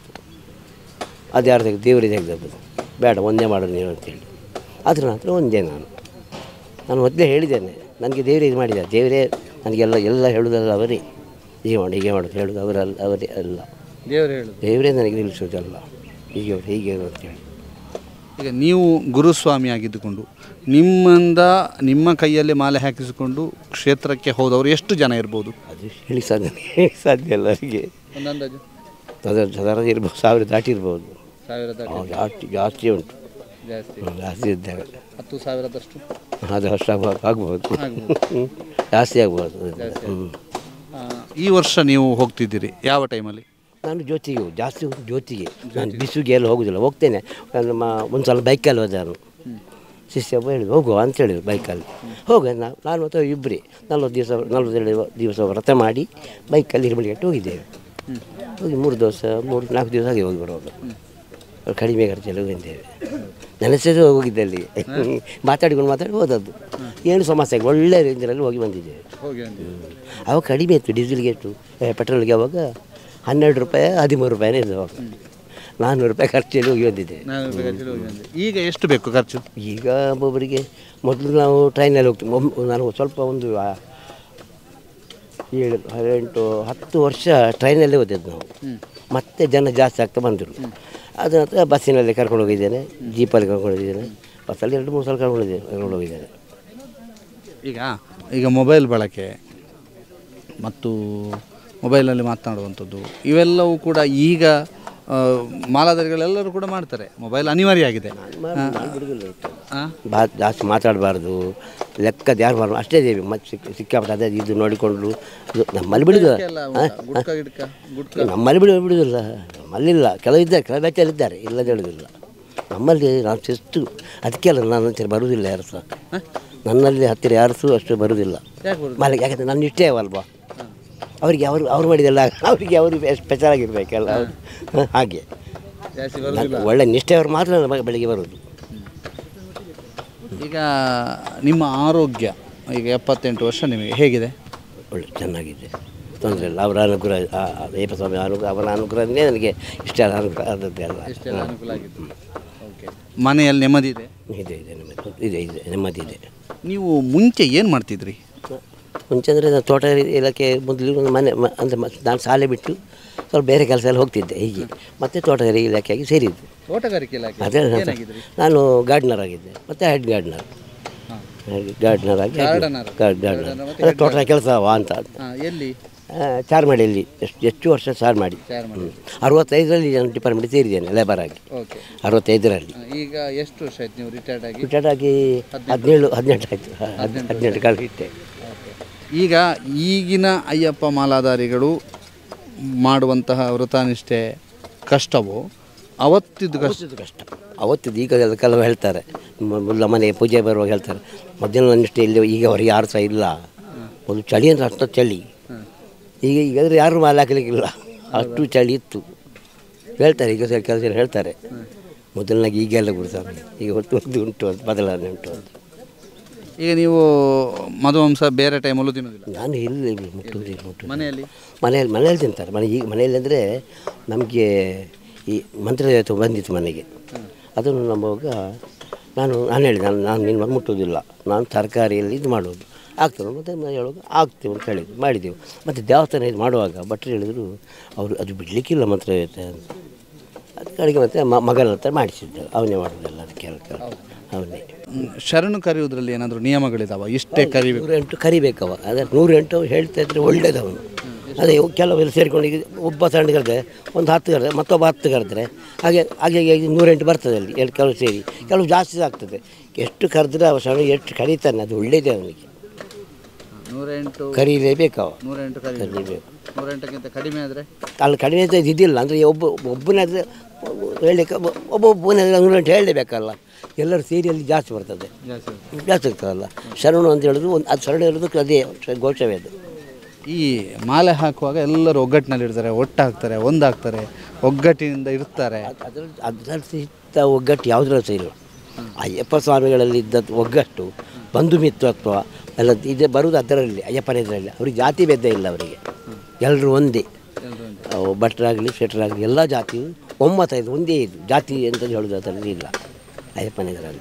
ಅದು ಯಾರು ತೆಗೆದು ದೇವರಿಗೆ ತೆಗೆದದ್ದು ಬೇಡ ಒಂದೇ ಮಾಡೋದು ನೀವು ಅಂತೇಳಿ ಅದ್ರ ನಂತರ ಒಂದೇ ನಾನು ನಾನು ಮೊದಲೇ ಹೇಳಿದ್ದೇನೆ ನನಗೆ ದೇವರೇ ಇದು ಮಾಡಿದ ದೇವರೇ ನನಗೆಲ್ಲ ಎಲ್ಲ ಹೇಳೋದಲ್ಲ ಅವರೇ ಹೀಗೆ ಮಾಡಿ ಹೀಗೆ ಮಾಡೋದು ಹೇಳೋದು ಅವರಲ್ಲ ಅವರೇ ಅಲ್ಲ ದೇವರು ಹೇಳುದು ದೇವರೇ ನನಗೆ ನಿಲ್ಲಿಸೋದಲ್ಲ ಹೀಗೆ ಅವ್ರು ಹೀಗೆ ಅವ್ರು ಅಂತೇಳಿ ಈಗ ನೀವು ಗುರುಸ್ವಾಮಿ ಆಗಿದ್ದುಕೊಂಡು ನಿಮ್ಮಿಂದ ನಿಮ್ಮ ಕೈಯಲ್ಲಿ ಮಾಲೆ ಹಾಕಿಸಿಕೊಂಡು ಕ್ಷೇತ್ರಕ್ಕೆ ಹೋದವರು ಎಷ್ಟು ಜನ ಇರ್ಬೋದು ಅದು ಹೇಳಿ ಸಾಧ್ಯ ಹೇಳಿ ಸಾಧ್ಯ ಅಲ್ಲ ಅವರಿಗೆ ಒಂದು ಅಂದಾಜು ಅದರ ಸಾಧಾರಣ ಇರ್ಬೋದು ಸಾವಿರ ದಾಟಿರ್ಬೋದು ಸಾವಿರ ಅವ್ರು ಜಾಸ್ತಿ ಜಾಸ್ತಿ ಉಂಟು ಜಾಸ್ತಿ ಹ್ಮ್, ಜಾಸ್ತಿ ಇದ್ದಾರೆ ಹತ್ತು ಸಾವಿರದಷ್ಟು ಅದು ಅಷ್ಟು ಆಗ್ಬೋದು ಆಗ್ಬೋದು ಆಗ್ಬೋದು. ಹ್ಮ್. ಜಾಸ್ತಿ ಆಗ್ಬೋದು ಹ್ಞೂ ಆ, ಈ ವರ್ಷ ನೀವು ಹೋಗ್ತಿದ್ದೀರಿ ಯಾವ ಟೈಮಲ್ಲಿ ನಾನು ಜ್ಯೋತಿಗೆ ಹೋಗುದು. ಜಾಸ್ತಿ ಹೋಗುದು ಜ್ಯೋತಿಗೆ ನಾನು ಬಿಸುಗೆ ಎಲ್ಲ ಹೋಗುದಿಲ್ಲ ಹೋಗ್ತೇನೆ ನಮ್ಮ ಒಂದು ಸಲ ಬೈಕಲ್ಲಿ ಹೋದೆ ನಾನು ಶಿಷ್ಯ ಒಬ್ಬ ಹೇಳಿದ್ರು ಹೋಗುವ ಅಂತ ಹೇಳಿದ್ರು ಬೈಕಲ್ಲಿ ಹೋಗ ನಾವು ನಾನು ಮತ್ತು ಇಬ್ಬರೇ ನಲ್ವತ್ತು ದಿವಸ ನಲ್ವತ್ತೆರಡು ದಿವಸ ವ್ರತ ಮಾಡಿ ಬೈಕಲ್ಲಿ ಹಿರಿಮಳಿಗಟ್ಟು ಹೋಗಿದ್ದೇವೆ ಹೋಗಿ ಮೂರು ದಿವಸ ಮೂರು ನಾಲ್ಕು ದಿವಸ ಆಗಿ ಹೋಗಿ ಬರೋದು ಕಡಿಮೆ ಖರ್ಚಲ್ಲಿ ಹೋಗಿದ್ದೇವೆ ನೆನೆಸೋದು ಹೋಗಿದ್ದೆ ಅಲ್ಲಿ ಮಾತಾಡಿಕೊಂಡು ಮಾತಾಡಿ ಹೋದದ್ದು ಏನು ಸಮಸ್ಯೆ ಆಗಿಲ್ಲ. ಒಳ್ಳೆ ರೇಂಜಲ್ಲಿ ಹೋಗಿ ಬಂದಿದ್ದೇವೆ ಹೋಗಿ ಅವಾಗ ಕಡಿಮೆ ಇತ್ತು ಡೀಸೆಲ್ಗೆ ಎಷ್ಟು ಏ, ಪೆಟ್ರೋಲ್ಗೆ ಅವಾಗ ಹನ್ನೆರಡು ರೂಪಾಯಿ ಹದಿಮೂರು ರೂಪಾಯಿನೇ ಇದ್ದು ಅವಾಗ ನಾನ್ನೂರು ರೂಪಾಯಿ ಖರ್ಚಲ್ಲಿ ಹೋಗಿ ಬಂದಿದ್ದೆ ಈಗ ಎಷ್ಟು ಬೇಕು ಖರ್ಚು ಈಗ ಒಬ್ಬೊಬ್ಬರಿಗೆ ಮೊದಲು ನಾವು ಟ್ರೈನಲ್ಲಿ ಹೋಗ್ತೀವಿ ಒಮ್ಮೆ ನಾನು ಸ್ವಲ್ಪ ಒಂದು ಆ, ಏಳು ಎಂಟು ಹತ್ತು ವರ್ಷ ಟ್ರೈನಲ್ಲೇ ಓದಿದ್ದು ನಾವು ಮತ್ತೆ ಜನ ಜಾಸ್ತಿ ಆಗ್ತಾ ಬಂದರು ಅದ ನಂತರ ಬಸ್ಸಿನಲ್ಲಿ ಕರ್ಕೊಂಡು ಹೋಗಿದ್ದೇನೆ ಜೀಪಲ್ಲಿ ಕರ್ಕೊಂಡು ಹೋಗಿದ್ದೇನೆ ಬಸ್ಸಲ್ಲಿ ಎರಡು ಮೂರು ಸಲ ಕರ್ಕೊಂಡು ಹೋಗಿದ್ದೇನೆ ಕರ್ಕೊಂಡು ಹೋಗಿದ್ದೇನೆ ಈಗ ಈಗ ಮೊಬೈಲ್ ಬಳಕೆ ಮತ್ತು ಮೊಬೈಲ್ನಲ್ಲಿ ಮಾತನಾಡುವಂಥದ್ದು ಇವೆಲ್ಲವೂ ಕೂಡ ಈಗ ಆ, ಮಾಲಾಧಾರಿಗಳೆಲ್ಲರೂ ಕೂಡ ಮಾಡ್ತಾರೆ ಮೊಬೈಲ್ ಅನಿವಾರ್ಯ ಆಗಿದೆ ಆ? ಬಾ ಜಾಸ್ತಿ ಮಾತಾಡಬಾರ್ದು ಲೆಕ್ಕದ ಯಾರು ಬರಬಾರ್ದು ಅಷ್ಟೇ ದೇವಿ ಮತ್ತೆ ಸಿಕ್ಕ ಸಿಕ್ಕಾಪಟ್ಟೆ ಅದೇ ಇದು ನೋಡಿಕೊಂಡು ಇದು ನಮ್ಮಲ್ಲಿ ಬಿಡುದು ಎಲ್ಲ ಉಂಟಾ? ಗುಟ್ಕ ಗಿಟ್ಕ ಗುಟ್ಕ ನಮ್ಮಲ್ಲಿ ಬಿಡು ಬಿಡುವುದಿಲ್ಲ ನಮ್ಮಲ್ಲಿಲ್ಲ ಕೆಲವು ಇದ್ದಾರೆ ಕೆಲವು ಬ್ಯಾಚಲ್ಲಿ ಇದ್ದಾರೆ ಇಲ್ಲದೆ ಹೇಳುವುದಿಲ್ಲ ನಮ್ಮಲ್ಲಿ ನಾವು ಶಿಸ್ತು ಅದಕ್ಕೆ ಅಲ್ಲ ನಾನು ಹತ್ತಿರ ಬರುವುದಿಲ್ಲ ಯಾರು ಸಹ ನನ್ನಲ್ಲಿ ಹತ್ತಿರ ಯಾರು ಸಹ ಅಷ್ಟು ಬರುವುದಿಲ್ಲ ಯಾಕೆ ಬರುದು ಮನೆ ಯಾಕಂದರೆ ನನ್ನ ಇಷ್ಟೇ ಅವಲ್ವಾ ಅವರಿಗೆ ಅವರು ಅವ್ರು ಮಾಡಿದೆಲ್ಲ ಅವರಿಗೆ ಅವ್ರಿಗೆ ಸ್ಪೆಷಲ್ ಆಗಿರ್ಬೇಕಲ್ಲ ಅವ್ರು ಹಾಗೆ ಜಾಸ್ತಿ ನಾನು ಒಳ್ಳೆ ನಿಷ್ಠೆಯವರು ಮಾತ್ರ ಬೆಳಿಗ್ಗೆ ಬರೋದು ಈಗ ನಿಮ್ಮ ಆರೋಗ್ಯ ಈಗ ಎಪ್ಪತ್ತೆಂಟು ವರ್ಷ ನಿಮಗೆ ಹೇಗಿದೆ ಒಳ್ಳೆ ಚೆನ್ನಾಗಿದೆ ತೊಂದರೆ ಇಲ್ಲ ಅವರ ಅನುಗ್ರಹ ಆ, ಆ, ಅಯ್ಯಪ್ಪ ಸ್ವಾಮಿ ಅನುಗ್ರಹ ಅವರ ಅನುಗ್ರಹನೇ ನನಗೆ ಇಷ್ಟ ಅನುಗ್ರಹ ಆದದ್ದೇ ಅಲ್ಲ ಇಷ್ಟೆಲ್ಲ ಅನುಕೂಲ ಆಗಿದೆ ಓಕೆ ಮನೆಯಲ್ಲಿ ನೆಮ್ಮದಿ ಇದೆ ಇದೆ ಇದೆ ನೆಮ್ಮದಿ ಇದೆ ಇದೆ ನೆಮ್ಮದಿ ಇದೆ ನೀವು ಮುಂಚೆ ಏನು ಮಾಡ್ತಿದ್ರಿ ಮುಂಚೆ ಅಂದರೆ ನಾನು ತೋಟ ಇಲಾಖೆ ಮೊದಲು ಒಂದು ಮನೆ ಮ- ಅಂದರೆ ಮ- ನಾನು ಶಾಲೆ ಬಿಟ್ಟು ಸ್ವಲ್ಪ ಬೇರೆ ಕೆಲಸ ಎಲ್ಲ ಹೋಗ್ತಿದ್ದೆ ಹೀಗೆ ಮತ್ತೆ ತೋಟಗಾರಿಕೆ ಇಲಾಖೆಯಾಗಿ ಸೇರಿದ್ದು ತೋಟಗಾರಿಕೆ ಇಲಾಖೆ ಅದೇ ನಾನು- ಏನಾಗಿದ್ರಿ ನಾನು ಗಾರ್ಡ್ನರ್ ಆಗಿದ್ದೆ ಮತ್ತು ಹೆಡ್ ಗಾರ್ಡ್ನರ್ ಹಾಂ ಗಾರ್ಡ್ನರ್ ಆಗಿ Gardener. ಗಾರ್ಡ್ನರ್ ಅದೇ ತೋಟ ಕೆಲಸವಾ ಅಂತ ಹಾಂ ಎಲ್ಲಿ ಆ, ಚಾರ್ಮಾಡಿಯಲ್ಲಿ ಎಷ್ಟು ಹೆಚ್ಚು ವರ್ಷ ಚಾರ್ಮಾಡಿ ಚಾರ್ ಮಾಡಿ ಅರವತ್ತೈದರಲ್ಲಿ ನಾನು ಡಿಪಾರ್ಟ್ಮೆಂಟ್ ಸೇರಿದ್ದೇನೆ ಲೇಬರ್ ಆಗಿ ಓಕೆ ಅರವತ್ತೈದರಲ್ಲಿ ಈಗ ಎಷ್ಟು ವರ್ಷ ಆಯ್ತು ನೀವು ರಿಟೈರ್ಡ್ ಆಗಿ ರಿಟೈರ್ಡ್ ಆಗಿ ಹದಿನೇಳು ಹದಿನೆಂಟು ಆಯಿತು ಹದಿನೆಂಟು ಕಾಲ ಇಟ್ಟೆ ಈಗ ಈಗಿನ ಅಯ್ಯಪ್ಪ ಮಾಲಾಧಾರಿಗಳು ಮಾಡುವಂತಹ ವ್ರತನಿಷ್ಠೆ ಕಷ್ಟವೋ ಅವತ್ತಿದ್ದು ಕಷ್ಟ ಅವತ್ತಿದ್ದು ಕಷ್ಟ ಅವತ್ತಿದ್ದು ಈಗ ಎಲ್ಲ ಕೆಲವು ಹೇಳ್ತಾರೆ ಮ- ಮೊದಲ ಮನೆಗೆ ಪೂಜೆ ಬರುವಾಗ ಹೇಳ್ತಾರೆ ಮೊದಲಿನ ನಿಷ್ಠೆ ಇಲ್ಲಿ ಈಗ ಅವ್ರಿಗೆ ಯಾರು ಸಹ ಇಲ್ಲ ಒಂದು ಚಳಿ ಅಂದರೆ ಅಷ್ಟು ಚಳಿ ಈಗ ಈಗ ಅಂದರೆ ಯಾರು ಮಾಲೆ ಹಾಕಲಿಕ್ಕಿಲ್ಲ ಅಷ್ಟು ಚಳಿ ಇತ್ತು ಹೇಳ್ತಾರೆ ಈಗ ಸಹ ಕೆಲಸ ಹೇಳ್ತಾರೆ ಮೊದಲನಾಗ ಈಗೆಲ್ಲ ಗುರುಸ್ವಾಮಿ ಈಗ ಹೊತ್ತು ಒಂದು ಉಂಟು ಅಂತ ಬದಲಾವಣೆ ಉಂಟು ಅಂತ ಈಗ ನೀವು ಮಧುವಂಸ ಬೇರೆ ಟೈಮಲ್ಲೂ ತಿನ್ನೋದಿಲ್ಲ ನಾನು ಇಲ್ಲಿ ಮುಟ್ಟುವುದಿಲ್ಲ ಮುಟ್ಟು ಮನೆಯಲ್ಲಿ ಮನೆಯಲ್ಲಿ ಮನೆಯಲ್ಲಿ ತಿಂತಾರೆ ಮನೆ ಈಗ ಮನೆಯಲ್ಲಿ ಅಂದರೆ ನಮಗೆ ಈ ಮಂತ್ರ ಬಂದಿತ್ತು ಮನೆಗೆ ಅದನ್ನು ನಂಬುವಾಗ ನಾನು ನಾನು ಹೇಳಿದೆ ನಾನು ನಾನು ನಿನ್ನ ಮುಟ್ಟುವುದಿಲ್ಲ ನಾನು ತರಕಾರಿಯಲ್ಲಿ ಇದು ಮಾಡೋದು ಆಗ್ತದೆ ಮತ್ತು ಹೇಳುವಾಗ ಆಗ್ತೇವೆ ಅಂತ ಹೇಳಿದ್ರು ಮಾಡಿದೆವು ಮತ್ತು ದೇವಸ್ಥಾನ ಇದು ಮಾಡುವಾಗ ಭಟ್ರು ಹೇಳಿದರು ಅವರು ಅದು ಬಿಡಲಿಕ್ಕಿಲ್ಲ ಮಂತ್ರ ಅಂತ ಅದು ಕಡೆಗೆ ಮತ್ತೆ ಮ ಮಗನ ಹತ್ರ ಮಾಡಿಸಿದ್ದೆ ಅವನೇ ಮಾಡೋದೆಲ್ಲ ಅದಕ್ಕೆ ಅವನೇ ಹ್ಮ್, ಶರಣು ಕರೆಯುವುದರಲ್ಲಿ ಏನಾದರೂ ನಿಯಮಗಳಿದಾವ ಇಷ್ಟೇ ಕರಿಬೇಕು ನೂರ ಎಂಟು ಕರಿಬೇಕವ ಅದೇ ನೂರ ಎಂಟು ಹೇಳ್ತಾ ಇದ್ರೆ ಒಳ್ಳೇದವನು ಅದೇ ಕೆಲವೆಲ್ಲ ಸೇರಿಕೊಂಡು ಈಗ ಒಬ್ಬ ಸಣ್ಣ ಕರೆದ್ರೆ ಒಂದು ಹತ್ತು ಕರೆದ್ರೆ ಮತ್ತೊಬ್ಬ ಹತ್ತು ಕರೆದ್ರೆ ಹಾಗೆ ಹಾಗೆ ಹಾಗೆ ನೂರೆಂಟು ಬರ್ತದೆ ಅಲ್ಲಿ ಎರಡು ಕೆಲವು ಸೇರಿ ಕೆಲವು ಜಾಸ್ತಿ ಆಗ್ತದೆ ಎಷ್ಟು ಕರೆದ್ರೆ ಅವ ಸಣ್ಣ ಎಷ್ಟು ಕರೀತಾನೆ ಅದು ಒಳ್ಳೇದೇ ಅವನಿಗೆ ನೂರೆಂಟು ಕರೀಲೇಬೇಕವ ನೂರೆಂಟು ಕರಿ ಕರೀಬೇಕು ನೂರೆಂಟಕ್ಕಿಂತ ಕಡಿಮೆ ಆದರೆ ಅಲ್ಲಿ ಕಡಿಮೆ ಅಂತ ಇದಿಲ್ಲ ಅಂದರೆ ಒಬ್ಬ ಒಬ್ಬನಾದರೆ ಹೇಳಲಿಕ್ಕೆ ಒಬ್ಬ ಒಬ್ಬೊಬ್ಬನೇ ನೂರೆಂಟು ಹೇಳಲೇಬೇಕಲ್ಲ ಎಲ್ಲರೂ ಸೇರಿ ಅಲ್ಲಿ ಜಾಸ್ತಿ ಬರ್ತದೆ ಜಾಸ್ತಿ ಜಾಸ್ತಿ ಆಗ್ತದಲ್ಲ ಶರಣು ಅಂತ ಹೇಳಿದ್ರು ಒಂದು ಅದು ಶರಣ ಹೇಳೋದಕ್ಕೆ ಅದೇ ಘೋಷವೇ ಅದು ಈ ಮಾಲೆ ಹಾಕುವಾಗ ಎಲ್ಲರೂ ಒಗ್ಗಟ್ಟಿನಲ್ಲಿ ಇರ್ತಾರೆ ಒಟ್ಟಾಗ್ತಾರೆ ಒಂದಾಗ್ತಾರೆ ಒಗ್ಗಟ್ಟಿನಿಂದ ಇರ್ತಾರೆ ಅದರಲ್ಲಿ ಅದರಲ್ಲಿ ಇದ್ದ ಒಗ್ಗಟ್ಟು ಯಾವುದ್ರಲ್ಲೂ ಸಹ ಇಲ್ಲ ಅಯ್ಯಪ್ಪ ಸ್ವಾಮಿಗಳಲ್ಲಿ ಇದ್ದದ್ದು ಒಗ್ಗಟ್ಟು ಬಂಧು ಮಿತ್ರತ್ವ ಎಲ್ಲ ಇದೆ ಬರುವುದು ಅದರಲ್ಲಿ ಅಯ್ಯಪ್ಪನ ಇದರಲ್ಲಿ ಅವ್ರಿಗೆ ಜಾತಿ ಭೇದ ಇಲ್ಲ ಅವರಿಗೆ ಎಲ್ಲರೂ ಒಂದೇ ಅವು ಭಟ್ರಾಗಲಿ ಶೆಟ್ರಾಗಲಿ ಎಲ್ಲ ಜಾತಿಯು ಒಮ್ಮತ ಇದು ಒಂದೇ ಇದು ಜಾತಿ ಅಂತ ಹೇಳೋದು ಅದರಲ್ಲಿ ಇಲ್ಲ ಅಯ್ಯಪ್ಪನ ಇದರಲ್ಲಿ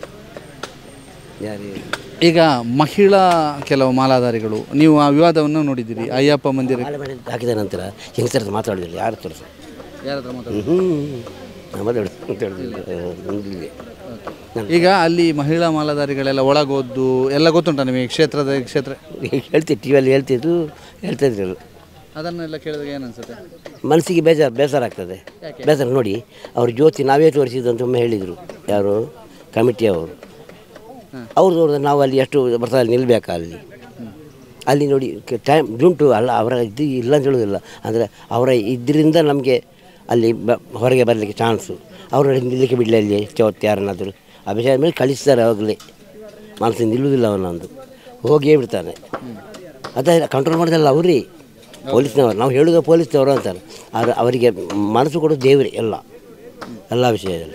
ಯಾರು ಈಗ ಮಹಿಳಾ ಕೆಲವು ಮಾಲಾಧಾರಿಗಳು ನೀವು ಆ ವಿವಾದವನ್ನು ನೋಡಿದ್ದೀರಿ ಅಯ್ಯಪ್ಪ ಮಂದಿರ ಮಾಲೆ ಮಾಡಿ ಹಾಕಿದ ನಂತರ ಹೆಂಗಸರ ಮಾತಾಡೋದಿಲ್ಲ ಯಾರು ತೋರಿಸ ಯಾರ ಹತ್ರ ಮಾತಾಡ ಹ್ಞೂ ನಾವು ಮಾತಾಡೋದು ಮಾತಾಡೋದಿಲ್ಲ ಮುಂದಿದೆ ಈಗ ಅಲ್ಲಿ ಮಹಿಳಾ ಮಾಲಾಧಾರಿಗಳೆಲ್ಲ ಒಳಗೋದ್ದು ಎಲ್ಲ ಗೊತ್ತುಂಟ ನಿಮಗೆ ಕ್ಷೇತ್ರದ ಕ್ಷೇತ್ರ ಹೇಳ್ತಿದ್ರು ಟಿ ವಿಯಲ್ಲಿ ಹೇಳ್ತಿದ್ರು ಹೇಳ್ತಾ ಇದ್ರಲ್ಲ ಅದನ್ನೆಲ್ಲ ಕೇಳಿದಾಗ ಏನು ಅನ್ಸುತ್ತೆ ಮನಸ್ಸಿಗೆ ಬೇಜಾರು ಬೇಸರ ಆಗ್ತದೆ ಬೇಸರ ನೋಡಿ ಅವ್ರ ಜ್ಯೋತಿ ನಾವೇ ತೋರಿಸಿದ್ದು ಅಂತ ಒಮ್ಮೆ ಹೇಳಿದರು ಯಾರು ಕಮಿಟಿಯವರು ಅವ್ರು ನೋಡಿದ್ರೆ ನಾವು ಅಲ್ಲಿ ಎಷ್ಟು ಬರ್ತಾರೆ ನಿಲ್ಲಬೇಕಾ ಅಲ್ಲಿ ಅಲ್ಲಿ ನೋಡಿ ಟೈಮ್ ದುಂಟು ಅಲ್ಲ ಅವರ ಇದು ಇಲ್ಲ ಅಂತ ಹೇಳೋದಿಲ್ಲ ಅಂದರೆ ಅವರ ಇದರಿಂದ ನಮಗೆ ಅಲ್ಲಿ ಬ ಹೊರಗೆ ಬರಲಿಕ್ಕೆ ಚಾನ್ಸು ಅವರು ನಿಲ್ಲಕ್ಕೆ ಬಿಡಲಿ ಅಲ್ಲಿ ಚೌತ್ ಯಾರನ್ನಾದರೂ ಅಭಿಷೇಕ ಮೇಲೆ ಕಳಿಸ್ತಾರೆ ಅವಾಗಲೇ ಮನಸ್ಸು ನಿಲ್ಲುವುದಿಲ್ಲ ಅವನೊಂದು ಹೋಗಿಯೇ ಬಿಡ್ತಾನೆ ಅದೇ ಕಂಟ್ರೋಲ್ ಮಾಡೋದಲ್ಲ ಅವ್ರಿ ಪೊಲೀಸ್ನವರು ನಾವು ಹೇಳೋದು ಪೊಲೀಸ್ನವರು ಅಂತಾರೆ ಆದರೆ ಅವರಿಗೆ ಮನಸ್ಸು ಕೊಡೋದು ದೇವರೇ ಎಲ್ಲ ಎಲ್ಲ ವಿಷಯದಲ್ಲಿ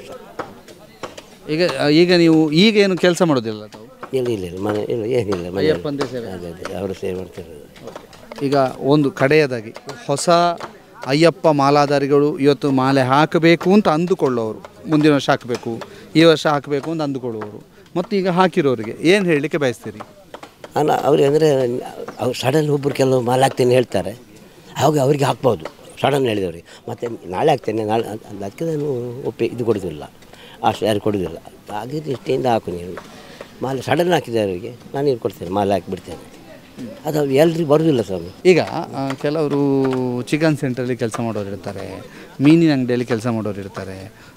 ಈಗ ಈಗ ನೀವು ಈಗ ಏನು ಕೆಲಸ ಮಾಡೋದಿಲ್ಲ ತಾವು ಇಲ್ಲ ಇಲ್ಲ ಇಲ್ಲ ಮನೆ ಇಲ್ಲ ಏನಿಲ್ಲ ಮನೆ ಅಯ್ಯಪ್ಪಂದೇ ಸೇವೆ ಅದೇ ಅದೇ ಅವರು ಸೇವೆ ಮಾಡ್ತಿರೋದು ಈಗ ಒಂದು ಕಡೆಯದಾಗಿ ಹೊಸ ಅಯ್ಯಪ್ಪ ಮಾಲಾಧಾರಿಗಳು ಇವತ್ತು ಮಾಲೆ ಹಾಕಬೇಕು ಅಂತ ಅಂದುಕೊಳ್ಳೋರು ಮುಂದಿನ ವರ್ಷ ಹಾಕಬೇಕು ಈ ವರ್ಷ ಹಾಕಬೇಕು ಅಂತ ಅಂದುಕೊಳ್ಳುವವರು ಮತ್ತು ಈಗ ಹಾಕಿರೋರಿಗೆ ಏನು ಹೇಳಲಿಕ್ಕೆ ಬಯಸ್ತೀರಿ ಅಲ್ಲ ಅವ್ರಿಗೆ ಅಂದರೆ ಅವ್ರು ಸಡನ್ ಒಬ್ಬರು ಕೆಲವು ಮಾಲೆ ಹಾಕ್ತೇನೆ ಹೇಳ್ತಾರೆ ಅವಾಗ ಅವರಿಗೆ ಹಾಕ್ಬೋದು ಸಡನ್ ಹೇಳಿದವ್ರಿಗೆ ಮತ್ತು ನಾಳೆ ಹಾಕ್ತೇನೆ ನಾಳೆ ಅದ್- ಅದ್- ಅದಕ್ಕೆ ನಾನು ಒಪ್ಪಿ ಇದು ಕೊಡೋದಿಲ್ಲ ಅಷ್ಟು ಯಾರು ಕೊಡೋದಿಲ್ಲ ಹಾಗೆ ನಿಷ್ಠೆಯಿಂದ ಹಾಕು ನೀನು ಮಾಲೆ ಸಡನ್ ಹಾಕಿದೆ ಅವರಿಗೆ ನಾನು ಇದು ಕೊಡ್ತೇನೆ ಮಾಲೆ ಹಾಕಿಬಿಡ್ತೇನೆ ಅದು ಎಲ್ರಿಗೂ ಬರೋದಿಲ್ಲ ಸ್ವಾಮಿ ಈಗ ಆ, ಕೆಲವರು ಚಿಕನ್ ಸೆಂಟ್ರಲ್ಲಿ ಕೆಲಸ ಮಾಡೋರು ಇರ್ತಾರೆ ಮೀನಿನ ಅಂಗಡಿಯಲ್ಲಿ ಕೆಲಸ ಮಾಡೋರು ಇರ್ತಾರೆ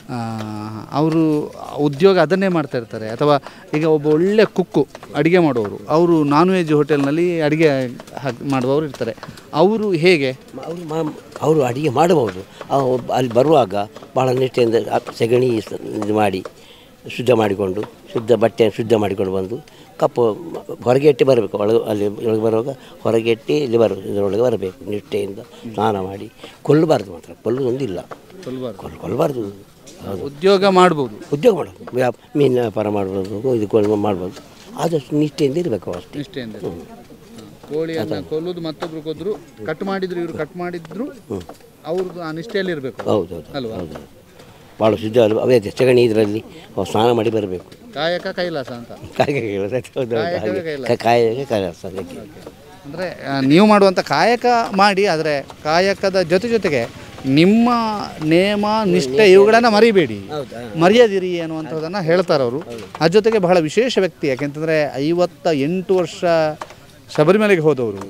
ಅವರು ಉದ್ಯೋಗ ಅದನ್ನೇ ಮಾಡ್ತಾ ಇರ್ತಾರೆ ಅಥವಾ ಈಗ ಒಬ್ಬ ಒಳ್ಳೆ ಕುಕ್ಕು ಅಡುಗೆ ಮಾಡೋರು ಅವರು ನಾನ್ ವೆಜ್ ಹೋಟೆಲ್ನಲ್ಲಿ ಅಡುಗೆ ಹಾಕಿ ಮಾಡುವವರು ಇರ್ತಾರೆ ಅವರು ಹೇಗೆ ಅವರು ಮಾ ಅವರು ಅಡುಗೆ ಮಾಡಬಹುದು ಆ ಒಬ್ಬ ಅಲ್ಲಿ ಬರುವಾಗ ಭಾಳ ನಿಷ್ಠೆಯಿಂದ ಆ ಸೆಗಣಿ ಸ- ಇದು ಮಾಡಿ ಶುದ್ಧ ಮಾಡಿಕೊಂಡು ಶುದ್ಧ ಬಟ್ಟೆಯನ್ನು ಶುದ್ಧ ಮಾಡಿಕೊಂಡು ಬಂದು ಕಪ್ಪು ಮ- ಹೊರಗೆ ಇಟ್ಟು ಬರಬೇಕು ಒಳಗೆ ಅಲ್ಲಿ ಒಳಗೆ ಬರುವಾಗ ಹೊರಗೆ ಇಟ್ಟು ಇಲ್ಲಿ ಬರ ಇದರೊಳಗೆ ಬರಬೇಕು ನಿಷ್ಠೆಯಿಂದ ಸ್ನಾನ ಮಾಡಿ ಕೊಲ್ಲಬಾರ್ದು ಮಾತ್ರ ಕೊಲ್ಲುವುದೊಂದಿಲ್ಲ ಕೊಲ್ಬಾರ್ದು ಕೊಲ್ ಕೊಲ್ಲಬಾರ್ದು ಉದ್ಯೋಗ ಮಾಡ್ಬೋದು ಉದ್ಯೋಗ ಮಾಡೋದು ವ್ಯಾಪ್ ಮೀನು ವ್ಯಾಪಾರ ಮಾಡ್ಬೋದು ಇದು ಮಾಡ್ಬೋದು ಆದಷ್ಟು ನಿಷ್ಠೆಯಿಂದ ಇರಬೇಕು ಅಷ್ಟೇ ನಿಷ್ಠೆಯಿಂದ ಕೋಳಿಯನ್ನ ಕೊಲ್ಲುದು ಮತ್ತೊಬ್ರು ಕೊದ್ರು ಕಟ್ ಮಾಡಿದ್ರು ಇವರು ಕಟ್ ಮಾಡಿದ್ರು ಅವ್ರದ್ದು ಆ ನಿಷ್ಠೆಯಲ್ಲಿ ಇರಬೇಕು ಹೌದು ಹೌದು ಅಲ್ವಾ? ಹೌದು ಭಾಳ ಶುದ್ಧ ಅಲ್ವ ಅವೇ ಸಗಣಿ ಇದರಲ್ಲಿ ಸ್ನಾನ ಮಾಡಿ ಬರಬೇಕು ಕಾಯಕ ಕೈಲಾಸ ಅಂತ ಕಾಯಿಗೆ ಹೌದು ಕಾಯಕವೇ ಕೈಲಾಸ. ಕಾಯಿಗೆ ಕೈಲಾಸ ಅದಕ್ಕೆ ಅಂದರೆ ನೀವು ಮಾಡುವಂಥ ಕಾಯಕ ಮಾಡಿ ಆದರೆ ಕಾಯಕದ ಜೊತೆ ಜೊತೆಗೆ ನಿಮ್ಮ ನೇಮ ನಿಷ್ಠೆ ಇವುಗಳನ್ನು ಮರಿಬೇಡಿ ಹೌದಾ ಮರೆಯದಿರಿ ಅನ್ನುವಂಥದ್ದನ್ನು ಹೇಳ್ತಾರೆ ಅವರು ಅದ್ರ ಜೊತೆಗೆ ಬಹಳ ವಿಶೇಷ ವ್ಯಕ್ತಿ ಯಾಕೆಂತಂದರೆ ಐವತ್ತ ಎಂಟು ವರ್ಷ ಶಬರಿಮಲೆಗೆ ಹೋದವರು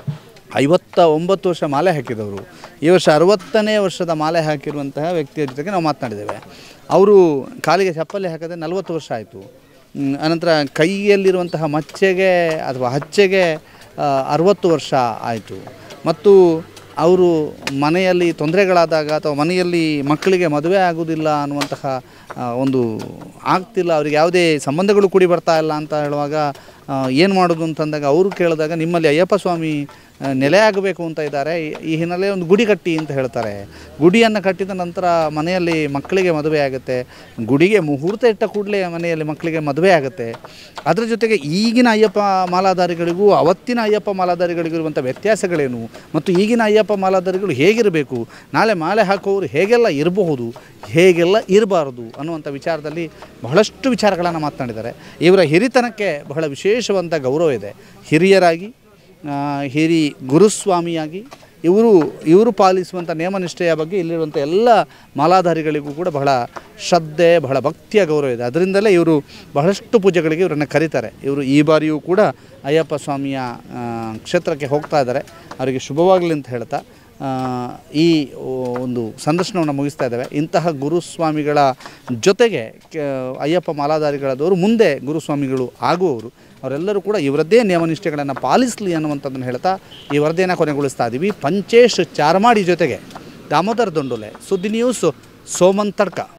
ಐವತ್ತ ಒಂಬತ್ತು ವರ್ಷ ಮಾಲೆ ಹಾಕಿದವರು ಈ ವರ್ಷ ಅರವತ್ತನೇ ವರ್ಷದ ಮಾಲೆ ಹಾಕಿರುವಂತಹ ವ್ಯಕ್ತಿಯ ಜೊತೆಗೆ ನಾವು ಮಾತನಾಡಿದ್ದೇವೆ ಅವರು ಕಾಲಿಗೆ ಚಪ್ಪಲಿ ಹಾಕದೆ ನಲವತ್ತು ವರ್ಷ ಆಯಿತು ಅನಂತರ ಕೈಯಲ್ಲಿರುವಂತಹ ಮಚ್ಚೆಗೆ ಅಥವಾ ಹಚ್ಚೆಗೆ ಆ, ಅರವತ್ತು ವರ್ಷ ಆಯಿತು ಮತ್ತು ಅವರು ಮನೆಯಲ್ಲಿ ತೊಂದರೆಗಳಾದಾಗ ಅಥವಾ ಮನೆಯಲ್ಲಿ ಮಕ್ಕಳಿಗೆ ಮದುವೆ ಆಗುವುದಿಲ್ಲ ಅನ್ನುವಂತಹ ಆ, ಒಂದು ಆಗ್ತಿಲ್ಲ ಅವ್ರಿಗೆ ಯಾವುದೇ ಸಂಬಂಧಗಳು ಕೂಡಿ ಬರ್ತಾ ಇಲ್ಲ ಅಂತ ಹೇಳುವಾಗ ಏನು ಮಾಡೋದು ಅಂತಂದಾಗ ಅವರು ಕೇಳಿದಾಗ ನಿಮ್ಮಲ್ಲಿ ಅಯ್ಯಪ್ಪ ಸ್ವಾಮಿ ಆ, ನೆಲೆ ಆಗಬೇಕು ಅಂತ ಇದ್ದಾರೆ ಈ- ಈ ಹಿನ್ನೆಲೆ ಒಂದು ಗುಡಿ ಕಟ್ಟಿ ಅಂತ ಹೇಳ್ತಾರೆ ಗುಡಿಯನ್ನು ಕಟ್ಟಿದ ನಂತರ ಮನೆಯಲ್ಲಿ ಮಕ್ಕಳಿಗೆ ಮದುವೆ ಆಗುತ್ತೆ ಗುಡಿಗೆ ಮುಹೂರ್ತ ಇಟ್ಟ ಕೂಡಲೇ ಮನೆಯಲ್ಲಿ ಮಕ್ಕಳಿಗೆ ಮದುವೆ ಆಗುತ್ತೆ ಅದರ ಜೊತೆಗೆ ಈಗಿನ ಅಯ್ಯಪ್ಪ ಮಾಲಾಧಾರಿಗಳಿಗೂ ಅವತ್ತಿನ ಅಯ್ಯಪ್ಪ ಮಾಲಾಧಾರಿಗಳಿಗೂ ಇರುವಂಥ ವ್ಯತ್ಯಾಸಗಳೇನು ಮತ್ತು ಈಗಿನ ಅಯ್ಯಪ್ಪ ಮಾಲಾಧಾರಿಗಳು ಹೇಗಿರಬೇಕು ನಾಳೆ ಮಾಲೆ ಹಾಕುವವರು ಹೇಗೆಲ್ಲ ಇರಬಹುದು ಹೇಗೆಲ್ಲ ಇರಬಾರದು ಅನ್ನುವಂಥ ವಿಚಾರದಲ್ಲಿ ಬಹಳಷ್ಟು ವಿಚಾರಗಳನ್ನು ಮಾತನಾಡಿದ್ದಾರೆ ಇವರ ಹಿರಿತನಕ್ಕೆ ಬಹಳ ವಿಶೇಷವಂತ ಗೌರವ ಇದೆ ಹಿರಿಯರಾಗಿ ಆ, ಹಿರಿ ಗುರುಸ್ವಾಮಿಯಾಗಿ ಇವರು ಇವರು ಪಾಲಿಸುವಂಥ ನೇಮನಿಷ್ಠೆಯ ಬಗ್ಗೆ ಇಲ್ಲಿರುವಂಥ ಎಲ್ಲ ಮಾಲಾಧಾರಿಗಳಿಗೂ ಕೂಡ ಬಹಳ ಶ್ರದ್ಧೆ ಬಹಳ ಭಕ್ತಿಯ ಗೌರವ ಇದೆ ಅದರಿಂದಲೇ ಇವರು ಬಹಳಷ್ಟು ಪೂಜೆಗಳಿಗೆ ಇವರನ್ನು ಕರೀತಾರೆ ಇವರು ಈ ಬಾರಿಯೂ ಕೂಡ ಅಯ್ಯಪ್ಪ ಸ್ವಾಮಿಯ ಆ, ಕ್ಷೇತ್ರಕ್ಕೆ ಹೋಗ್ತಾ ಇದ್ದಾರೆ ಅವರಿಗೆ ಶುಭವಾಗಲಿ ಅಂತ ಹೇಳ್ತಾ ಆ, ಈ ಒಂದು ಸಂದರ್ಶನವನ್ನು ಮುಗಿಸ್ತಾ ಇದ್ದೇವೆ ಇಂತಹ ಗುರುಸ್ವಾಮಿಗಳ ಜೊತೆಗೆ ಕೆ- ಅಯ್ಯಪ್ಪ ಮಾಲಾಧಾರಿಗಳಾದವರು ಮುಂದೆ ಗುರುಸ್ವಾಮಿಗಳು ಆಗುವವರು ಅವರೆಲ್ಲರೂ ಕೂಡ ಇವರದ್ದೇ ನಿಯಮನಿಷ್ಠೆಗಳನ್ನು ಪಾಲಿಸಲಿ ಅನ್ನುವಂಥದ್ದನ್ನು ಹೇಳ್ತಾ ಈ ವರದಿಯನ್ನು ಕೊನೆಗೊಳಿಸ್ತಾ ಇದ್ದೀವಿ ಪಂಚೇಶ್ ಚಾರ್ಮಾಡಿ ಜೊತೆಗೆ ದಾಮೋದರ್ ದೊಂಡೊಲೆ ಸುದ್ದಿ ನ್ಯೂಸ್ ಸೋಮನ್ ತಡ್ಕ